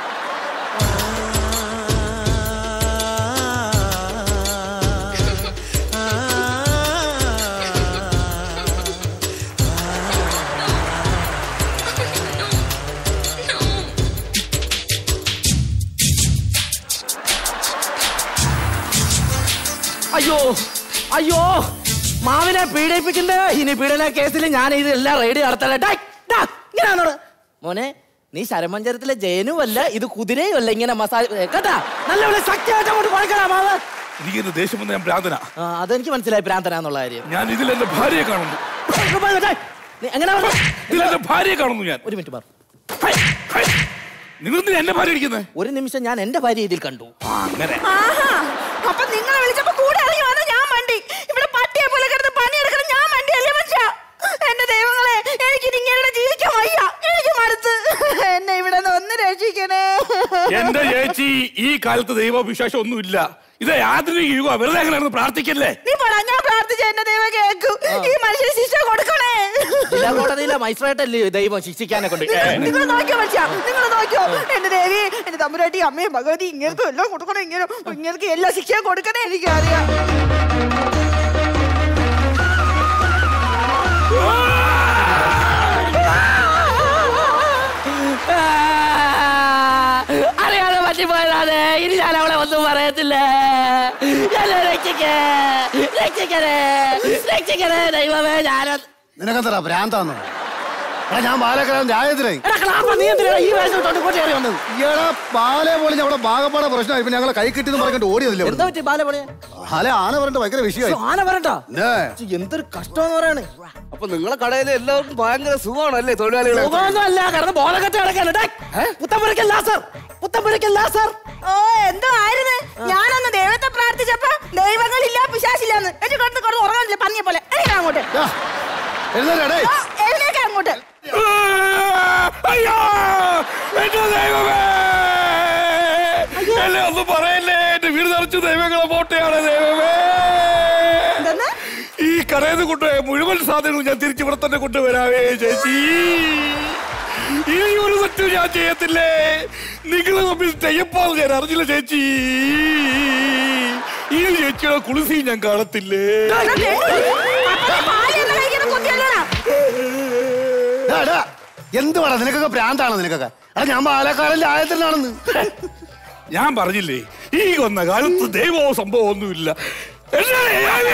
അയ്യോ അയ്യോ മാവിനെ പീഡിപ്പിക്കണ്ടേ ഇനി പീഡന കേസിൽ ഞാൻ ഇത് എല്ലാം റെഡി നടത്തല്ലേ ഡേയ്, ഡാ, ഇങ്ങനെയാണോട്? മോനെ നീ ശരമഞ്ചരത്തിലെ ജയനുമല്ല ഇത് കുതിരയുമല്ല ഇങ്ങനെ മസാജ് ഏ, കേട്ടാ നല്ല വിളി ശക്തിയായിട്ട് അങ്ങോട്ട് കുഴക്കടാ മാവ് എനിക്ക് ഇന്ന് ദേഷ്യം വന്ന ഞാൻ ഭ്രാന്തന ആ, അതെനിക്ക് മനസ്സിലായി ഭ്രാന്തനാന്നുള്ള കാര്യം ഞാൻ ഇതിൽ എന്റെ ഭാര്യയെ കാണുന്നു ഡേയ്, നീ എങ്ങനെ പറഞ്ഞേ? ഇതിൽ എന്റെ ഭാര്യയെ കാണുന്നു ഞാൻ ഒരു മിനിറ്റ് മാറും ഹൈ, ഹൈ. നിങ്ങൾ എന്തിനാ എന്നെ ഭാര്യ അടിക്കുന്നത് ഒരു നിമിഷം ഞാൻ എന്റെ ഭാര്യ ഇതിൽ കണ്ടു അങ്ങനെ ആഹാ അപ്പൊ നിങ്ങളെ വിളിച്ചപ്പോ കൂടെ ഇറങ്ങി വന്ന ഞാൻ മണ്ടി ഇവിടെ പട്ടിയെ പോലെ കിടന്ന് പണിയെടുക്കണം ഞാൻ മണ്ടിയല്ലേ മനുഷ്യ എന്റെ ദൈവങ്ങളെ എനിക്ക് ഇങ്ങനെ ജീവിക്കാൻ വയ്യ എനിക്ക് മടുത്ത് എന്നെ ഇവിടെ നിന്ന് ഒന്ന് രക്ഷിക്കണേ എന്റെ ചേച്ചി ഈ കാലത്ത് ദൈവവിശ്വാസം ഒന്നുമില്ല ഇത് ആധുനിക യുഗ വെറുതെ അങ്ങനെ പ്രാർത്ഥിക്കല്ലേ നീ പോടാ ഞാൻ പ്രാർത്ഥിച്ച എന്റെ ദൈവം കേൾക്കൂ ഈ മനുഷ്യന് ശിക്ഷ കൊടുക്കണേ ജില്ലാ കോടതിയിലെ മജിസ്ട്രേറ്റല്ലേ ദൈവം ശിക്ഷിക്കാനെ കൊണ്ട് ഏ, നിങ്ങൾ നോക്കിയോ മനുഷ്യ നിങ്ങൾ നോക്കിയോ എന്റെ ദേവി എന്റെ തമ്പുരാട്ടി അമ്മയും ഭഗവതി ഇങ്ങനത്തെ എല്ലാം കൊടുക്കണം ഇങ്ങനെ ഇങ്ങനെ എല്ലാ ശിക്ഷയും കൊടുക്കണേ എനിക്കറിയാം അറിയാതെ പറ്റിപ്പോയതാണ് ഇനി ഞാൻ അവളെ ഒന്നും പറയത്തില്ല എന്നെ രക്ഷിക്കേ രക്ഷിക്കണേ രക്ഷിക്കണേ ദൈവമേ ഞാനോ നിനക്കെന്താ ഭ്രാന്താന്നോ എടാ ഞാൻ ബാലക്കലാൻ രാജത്തിനായി എടാ ക്ലാപ്പ നീ എന്തിനാ ഈ വയസ്സിൽ തൊട്ട് ഇങ്ങോട്ട് കയറി വന്നത് ഈടാ ബാലെ പോലെ അവിടെ ഭാഗപ്പാടെ പ്രശ്നമായി ഇപ്പൊ ഞങ്ങളെ കൈ കിട്ടിയെന്ന് പറഞ്ഞിട്ട് ഓടിയതില്ലേ എന്താ പറ്റി ബാല പറയാ ബാല ആന പറഞ്ഞിട്ട് ഭയങ്കര വിഷയമായി ആന വരണ്ട എന്നേ? എന്തൊരു കഷ്ടമെന്ന് പറയണേ അപ്പൊ നിങ്ങളെ കടയിൽ എല്ലാവർക്കും ഭയങ്കര സുഖമാണല്ലേ തൊഴിലാളികളെ സുഖമൊന്നുമല്ല കിടന്ന് ബോധക്കെട്ട് കിടക്കാണ് പുത്തമ്പുരക്കൽ ലാസർ പുത്തമ്പുരക്കൽ ലാസർ ഓ എന്തോ ആയിരുന്നു ഞാനന്ന് ദൈവത്തെ പ്രാർത്ഥിച്ചപ്പോ ദൈവങ്ങളില്ല പിശാശില്ലാന്ന് എന്റെ കിടന്ന് കിടന്ന് ഉറങ്ങാനില്ല പന്നിയെ പോലെ എഴുന്നേക്ക് അങ്ങോട്ട് യാ, എഴുന്നേറ്റ് ഡേയ്. ആ, എഴുന്നേക്ക് അങ്ങോട്ട് അയ്യോ എന്റെ ദൈവമേ എന്നെ ഒന്നും പറയല്ലേ എന്റെ വീട് നിറച്ചു ദൈവങ്ങളെ പോട്ടെയാണ് ദൈവമേ ഈ കടയിൽ നിന്ന് കൊണ്ടുപോയ മുഴുവൻ സാധനങ്ങളും ഞാൻ തിരിച്ചു ഇവിടെ തന്നെ കൊണ്ടുവരാവേ ചേച്ചി ഇനി ഒരു തെറ്റും ഞാൻ ചെയ്യത്തില്ലേ നിങ്ങൾ തമ്മിൽ തെയ്യപ്പാന്ന് ഞാൻ അറിഞ്ഞില്ല ചേച്ചി ഈ ചേച്ചിയുടെ കുളിസി ഞാൻ കാണത്തില്ലേ ഡാ, ഡാ, എന്തുവാടാ നിനക്കൊക്കെ പ്രാന്താണോ നിനക്കൊക്കെ എടാ ഞാൻ ബാലക്കാരന്റെ ആയത്തിനാണെന്ന് ഞാൻ പറഞ്ഞില്ലേ ഈ കൊന്ന കാലത്ത് ദൈവമോ സംഭവം ഒന്നുമില്ല എന്നാ ദൈവമേ?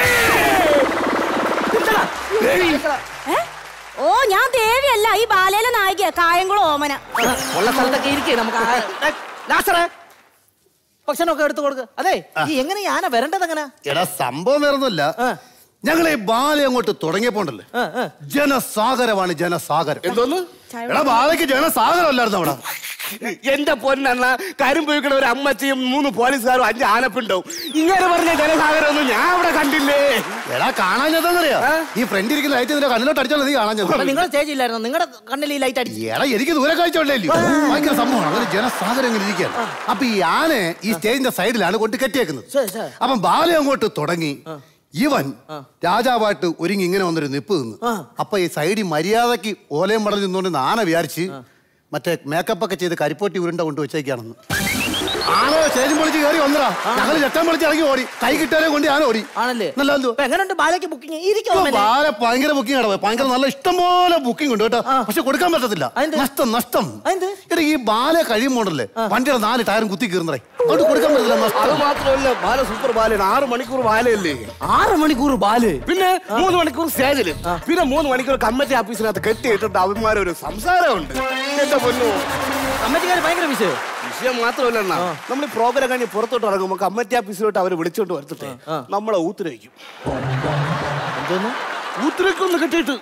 ദേവി, ഏ? ഓ ഞാൻ ദേവിയല്ല ഈ ബാലയിലെ നായിക കായംകുളം ഓമന ഉള്ള സ്ഥലത്തൊക്കെ ഇരിക്കേ നമുക്ക് ആ- ഏ, ലാസറേ ഭക്ഷണമൊക്കെ എടുത്തു കൊടുക്കുക അതെ ഈ എങ്ങനെ ഈ ആന വരേണ്ടത് എങ്ങനെ എടാ സംഭവം വേറൊന്നുമില്ല ഞങ്ങൾ ഈ ബാല അങ്ങോട്ട് തുടങ്ങിയപ്പോണ്ടല്ലേ ജനസാഗരമാണ് ജനസാഗരം എന്തോന്ന് എടാ ബാലയ്ക്ക് ജനസാഗരം അല്ലായിരുന്നു അവിടെ എന്റെ പൊന്നെണ്ണ കരിമ്പ് വിൽക്കണ ഒരു അമ്മച്ചിയും മൂന്ന് പോലീസുകാരും അഞ്ച് ആനപ്പിണ്ടാവും ഇങ്ങനെ പറഞ്ഞ ജനസാഗരം ഒന്നും ഞാൻ അവിടെ കണ്ടില്ലേ എടാ കാണാൻ ചെന്നറിയാ ഈ ഫ്രണ്ട് ഇരിക്കുന്ന ലൈറ്റ് നിന്റെ കണ്ണിലോട്ട് അടിച്ചാൽ നീ കാണാൻ ചെന്നത് നിങ്ങൾ സ്റ്റേജ് ഇല്ലായിരുന്നു നിങ്ങളുടെ കണ്ണിൽ ഈ ലൈറ്റ് അടിച്ചു എടാ എനിക്ക് ദൂരെ കാഴ്ച ഉള്ളല്ലോ ഭയങ്കര സംഭവമാണ് അങ്ങനെ ജനസാഗരം ഇങ്ങനെ ഇരിക്കുകയാണ് അപ്പൊ ഈ ആനെ ഈ സ്റ്റേജിന്റെ സൈഡിലാണ് കൊണ്ട് കെട്ടിയേക്കുന്നത് അപ്പം ബാല അങ്ങോട്ട് തുടങ്ങി ഇവൻ രാജാവായിട്ട് ഒരുങ്ങി ഇങ്ങനെ വന്നൊരു നിപ്പ് നിന്ന് അപ്പൊ ഈ സൈഡിൽ മര്യാദക്ക് ഓലയും മടൽ നിന്നുകൊണ്ട് ആന വിചാരിച്ച് മറ്റേ മേക്കപ്പ് ഒക്കെ ചെയ്ത് കരിപ്പോട്ടി ഉരുണ്ട കൊണ്ട് വെച്ചേക്കാണെന്ന് ആന സ്റ്റേജും പൊളിച്ച് കയറി വന്നടാ ഞങ്ങൾ ചട്ടം പൊളിച്ച് ഇറങ്ങി ഓടി കൈ കിട്ടാനെ കൊണ്ട് ആന ഓടി ആണല്ലേ നല്ല എന്തുവാ അപ്പൊ എങ്ങനെയുണ്ട് ബാലയ്ക്ക് ബുക്കിംഗ് ഇരിക്കും ഇപ്പൊ ബാല ഭയങ്കര ബുക്കിംഗ് ആണ് ഭയങ്കര നല്ല ഇഷ്ടം പോലെ ബുക്കിംഗ് ഉണ്ട് കേട്ടോ പക്ഷെ കൊടുക്കാൻ പറ്റത്തില്ല നഷ്ടം നഷ്ടം എടാ ഈ ബാല കഴിയുമ്പോണ്ടല്ലേ വണ്ടിയുടെ നാല് ടയറും കുത്തി കീറുന്നേ അതുകൊണ്ട് കൊടുക്കാൻ പറ്റില്ല അത് നഷ്ടം മാത്രമല്ല ബാല സൂപ്പർ ബാലയാണ് ആറ് മണിക്കൂർ ബാലയല്ലേ ആറ് മണിക്കൂർ ബാല് പിന്നെ മൂന്ന് മണിക്കൂർ സ്റ്റേജില് പിന്നെ മൂന്ന് മണിക്കൂർ കമ്മിറ്റി ഓഫീസിനകത്ത് കെട്ടിയിട്ടുണ്ട് അവന്മാരെ ഒരു സംസാരമുണ്ട് എന്റെ പൊന്നു കമ്മിറ്റിക്കാർ ഭയങ്കര വിഷയം വിഷയം മാത്രമല്ല അണ്ണാ നമ്മൾ ഈ പ്രോഗ്രാം കഴിഞ്ഞ് പുറത്തോട്ട് ഇറങ്ങുമ്പോൾ കമ്മിറ്റി ഓഫീസിലോട്ട് അവർ വിളിച്ചോണ്ട് വരുത്തിട്ട് നമ്മളെ ഊത്തിരയ്ക്കും എന്തോന്നു ഊത്തിരയ്ക്കൊന്ന് കെട്ടിയിട്ട്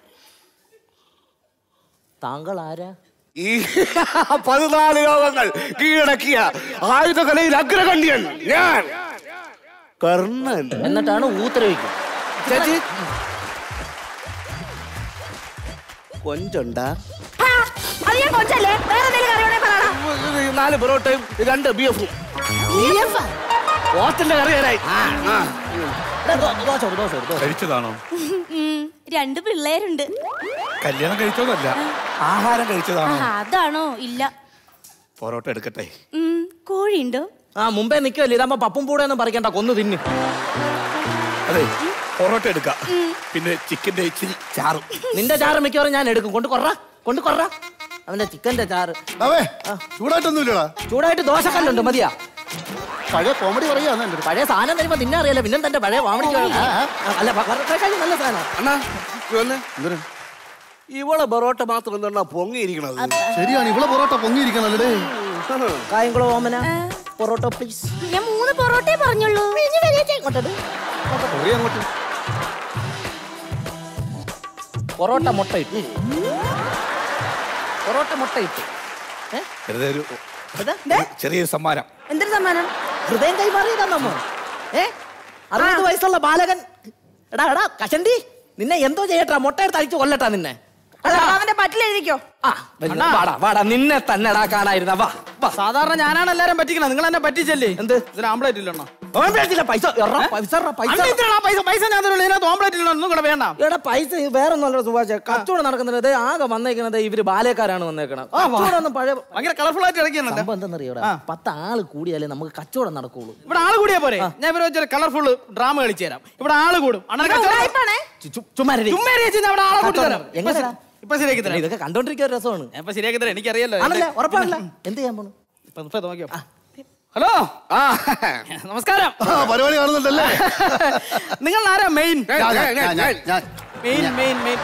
താങ്കൾ ആരാ ഈ പതിനാല് യോഗങ്ങൾ കീഴടക്കിയ ആയുധകലയിൽ അഗ്രഗണ്യൻ ഞാൻ കർണൻ എന്നിട്ടാണ് ഊത്തരവിക്കും ചേച്ചി കൊഞ്ചുണ്ടാ അത് ഞാൻ കൊച്ചല്ലേ വേറെ എന്തെങ്കിലും കറിയോടെ പറയണം നാല് പൊറോട്ടയും രണ്ട് ബീഫും ഓത്തിന്റെ കറി തരായി ദോശ കൊടു, ദോശ കൊടു, ദോശ. കഴിച്ചതാണോ രണ്ട് പിള്ളേരുണ്ട് കല്യാണം കഴിച്ചോന്നല്ല ആഹാരം കഴിച്ചതാണോ അതാണോ ഇല്ല പൊറോട്ട എടുക്കട്ടെ ഉം, കോഴിയുണ്ടോ ആ മുമ്പേ നിൽക്കുമല്ലേ ഇതാകുമ്പോ പപ്പും പൂടെ ഒന്നും പറിക്കണ്ട കൊന്നു തിന്നു അതെ പൊറോട്ട എടുക്കാം പിന്നെ ചിക്കന്റെ ഇച്ചിരി ചാറും നിന്റെ ചാറ് മിക്കവാറും ഞാൻ എടുക്കും കൊണ്ട് കൊറ കൊണ്ട് കൊറ അവന്റെ ചിക്കന്റെ ചാറ് അവേ ചൂടായിട്ടൊന്നുമില്ലടാ ചൂടായിട്ട് ദോശക്കല്ലുണ്ട് മതിയാ പഴയ കോമഡി പറയാന്ന് എന്റെ പഴയ സാധനം തരുമ്പോ നിന്നെ അറിയാലോ പിന്നെ തന്റെ പഴയ വാമണിക്ക് അല്ല പ- പ- പ- നല്ല സാധനം അണ്ണാ നീ വന്നേ ഇവളെ പൊറോട്ട മാത്രം എന്താണ് പൊങ്ങിയിരിക്കണത് ശരിയാണ് ഇവിടെ പൊറോട്ട പൊങ്ങിയിരിക്കണല്ലേ കായംകുളം ഓമന പൊറോട്ട പ്ലീസ് ഞാൻ മൂന്ന് പൊറോട്ടേ പറഞ്ഞുള്ളൂ അങ്ങോട്ട് പൊറോട്ട മുട്ട ഇട്ടു പൊറോട്ട മുട്ട ഇട്ടു ഏ? വെറുതെ ഒരു എന്താ? ചെറിയൊരു സമ്മാനം എന്തൊരു സമ്മാനം ഹൃദയം കൈമാറിയതാ നമ്മ ഏ അറുപത് വയസ്സുള്ള ബാലകൻ എടാ എടാ കഷണ്ടി നിന്നെ എന്തോ ചെയ്യട്ടാ മുട്ട എടുത്ത് അടിച്ച് കൊല്ലട്ടാ നിന്നെ അവന്റെ പറ്റിലെഴുതിക്കോ ആ വലിയ- വാടാ വാടാ നിന്നെ തന്നെടാ കാണായിരുന്ന വാ വാ സാധാരണ ഞാനാണ് എല്ലാരും പറ്റിക്കണത് നിങ്ങൾ എന്നെ പറ്റിച്ചല്ലേ എന്ത് ഇതിന് ആംപ്ലേറ്റ് ഇല്ലണ്ണ ഓംപ്ലേറ്റില്ല പൈസ എറാ, പൈസ എറാ, പൈസ പൈസ പൈസ ഞാൻ തരുള്ളൂ ഇതിനകത്ത് ഓംപ്ലേറ്റ് ഇല്ല ഒന്നും കൂടെ വേണ്ട എടാ പൈസ വേറെ ഒന്നല്ല സുഭാഷ് കച്ചവടം നടക്കുന്നത് ആകെ വന്നേക്കണത് ഇവര് ബാലേക്കാരാണ് വന്നേക്കണത് കച്ചവടം ഒന്നും പഴയ ഭയങ്കര കളർഫുൾ ആയിട്ട് ഇറക്കിയാണ് സംഭവം എന്തെന്നറിയോടാ പത്ത് ആള് കൂടിയാലേ നമുക്ക് കച്ചവടം നടക്കുള്ളൂ ഇവിടെ ആള് കൂടിയാ പോരെ ഞാൻ ഇവരെ വെച്ചൊരു കളർഫുൾ ഡ്രാമ കളിച്ചു തരാം ഇവിടെ ആള് കൂടും അണ്ണനെ കച്ചവടം- ചുമ്മാ ചുമ്മാ ഇരിക്ക്, ഞാൻ അവിടെ ആളെ കൂട്ടി തരാം എങ്ങനെടാ? ഇപ്പൊ ശരിയാക്കി തരാം ഇതൊക്കെ കണ്ടോണ്ടിരിക്കാൻ ഒരു രസമാണ് ഞാൻ ഇപ്പൊ ശരിയാക്കി തരാം എനിക്കറിയാലോ ആണല്ലേ ഉറപ്പാണല്ലേ എന്ത് ചെയ്യാൻ പോണു ഇപ്പൊ ഇപ്പൊ നോക്കിയോ ഹലോ ആ നമസ്കാരം പരിപാടി കാണുന്നുണ്ടല്ലേ നിങ്ങൾ ആരാ മെയിൻ ഞാൻ- ഞാൻ- ഞാൻ- ഞാൻ- ഞാൻ മെയിൻ മെയിൻ മെയിൻ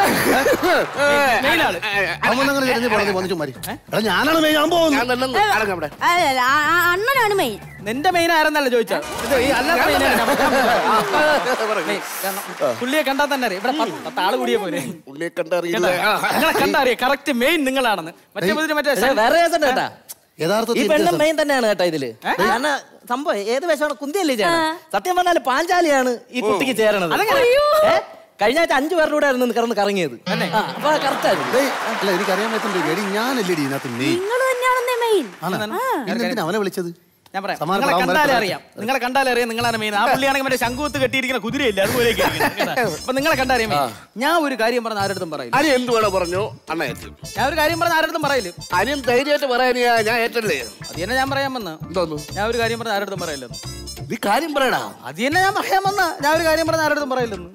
മെയിൻ ആള് അവനങ്ങനെ തിരിഞ്ഞ് പറഞ്ഞു വന്നിട്ട് മതി എടാ ഞാനാണ് മെയിൻ ഞാൻ പോകുന്നു അല്ലല്ല, ആ- ആ അണ്ണനാണ് മെയിൻ നിന്റെ മെയിൻ ആരെന്നല്ല ചോദിച്ചാ ഇത് ഈ അല്ലാത്ത main ആരാ? മെയിൻ. കാരണം പുള്ളിയെ കണ്ടാൽ തന്നെ അറിയാം ഇവിടെ പത്ത് പത്ത് ആള് കൂടിയ പോലെ പുള്ളിയെ കണ്ടറിയില്ല നിങ്ങളെ കണ്ടറിയാം കറക്റ്റ് മെയിൻ നിങ്ങളാണെന്ന് മറ്റേ മുതിര് മറ്റേ പക്ഷേ വേറെ കേസുണ്ട് കേട്ടാ ഈ യഥാർത്ഥത്തിൽ പെണ്ണും മെയിൻ തന്നെയാണ് കേട്ടോ ഇതില് കാരണം സംഭവം ഏത് വേഷമാണ് കുന്തിയല്ലേ ചെയ്യണം സത്യം പറഞ്ഞാല് പാഞ്ചാലിയാണ് ഈ കുട്ടിക്ക് ചേരണത് ഏ? കഴിഞ്ഞ ആഴ്ച അഞ്ചു പേരുടെ കൂടെ ആയിരുന്നു കിടന്ന് കറങ്ങിയത് ആ, അപ്പൊ കറക്റ്റ് ആയിരുന്നു ഡേയ്, അല്ല എനിക്കറിയാൻ പറ്റുന്നുണ്ട് എടി ഞാനല്ലേടി ഇതിനകത്ത് മെയിൻ നിങ്ങൾ തന്നെയാണെന്നേ മെയിൻ എന്തിനാ അവനെ വിളിച്ചത് ഞാൻ പറയാം സമാധാനം നിങ്ങളെ ആവാൻ കണ്ടാലേ വരട്ടെ. അറിയാം നിങ്ങളെ കണ്ടാലേ അറിയാം നിങ്ങളാണ് മെയിൻ ആ പുള്ളിയാണെങ്കിൽ മറ്റേ ശംഖുത്ത് കെട്ടിയിരിക്കുന്ന കുതിരയില്ല അതുപോലെയൊക്കെ ഇരിക്കുന്നത്. കേട്ടോ? അപ്പൊ നിങ്ങളെ കണ്ടറിയാം main. ഞാൻ ഒരു കാര്യം പറഞ്ഞ ആരുടെ പറയില്ല അനി എന്ത് വേണോ പറഞ്ഞു അണ്ണ ഏറ്റു ഞാൻ ഒരു കാര്യം പറഞ്ഞ ആരുടെ പറയില്ല അനിയൻ ധൈര്യമായിട്ട് പറയാനിയാ ഞാൻ ഏറ്റല്ലേ അത് തന്നെ ഞാൻ പറയാൻ വന്ന എന്തോന്നു ഞാൻ ഒരു കാര്യം പറഞ്ഞ ആരുടെ പറയില്ല നീ കാര്യം പറയടാ അത് തന്നെ ഞാൻ പറയാൻ വന്ന ഞാൻ ഒരു കാര്യം പറഞ്ഞ ആരുടെ പറയില്ലെന്ന്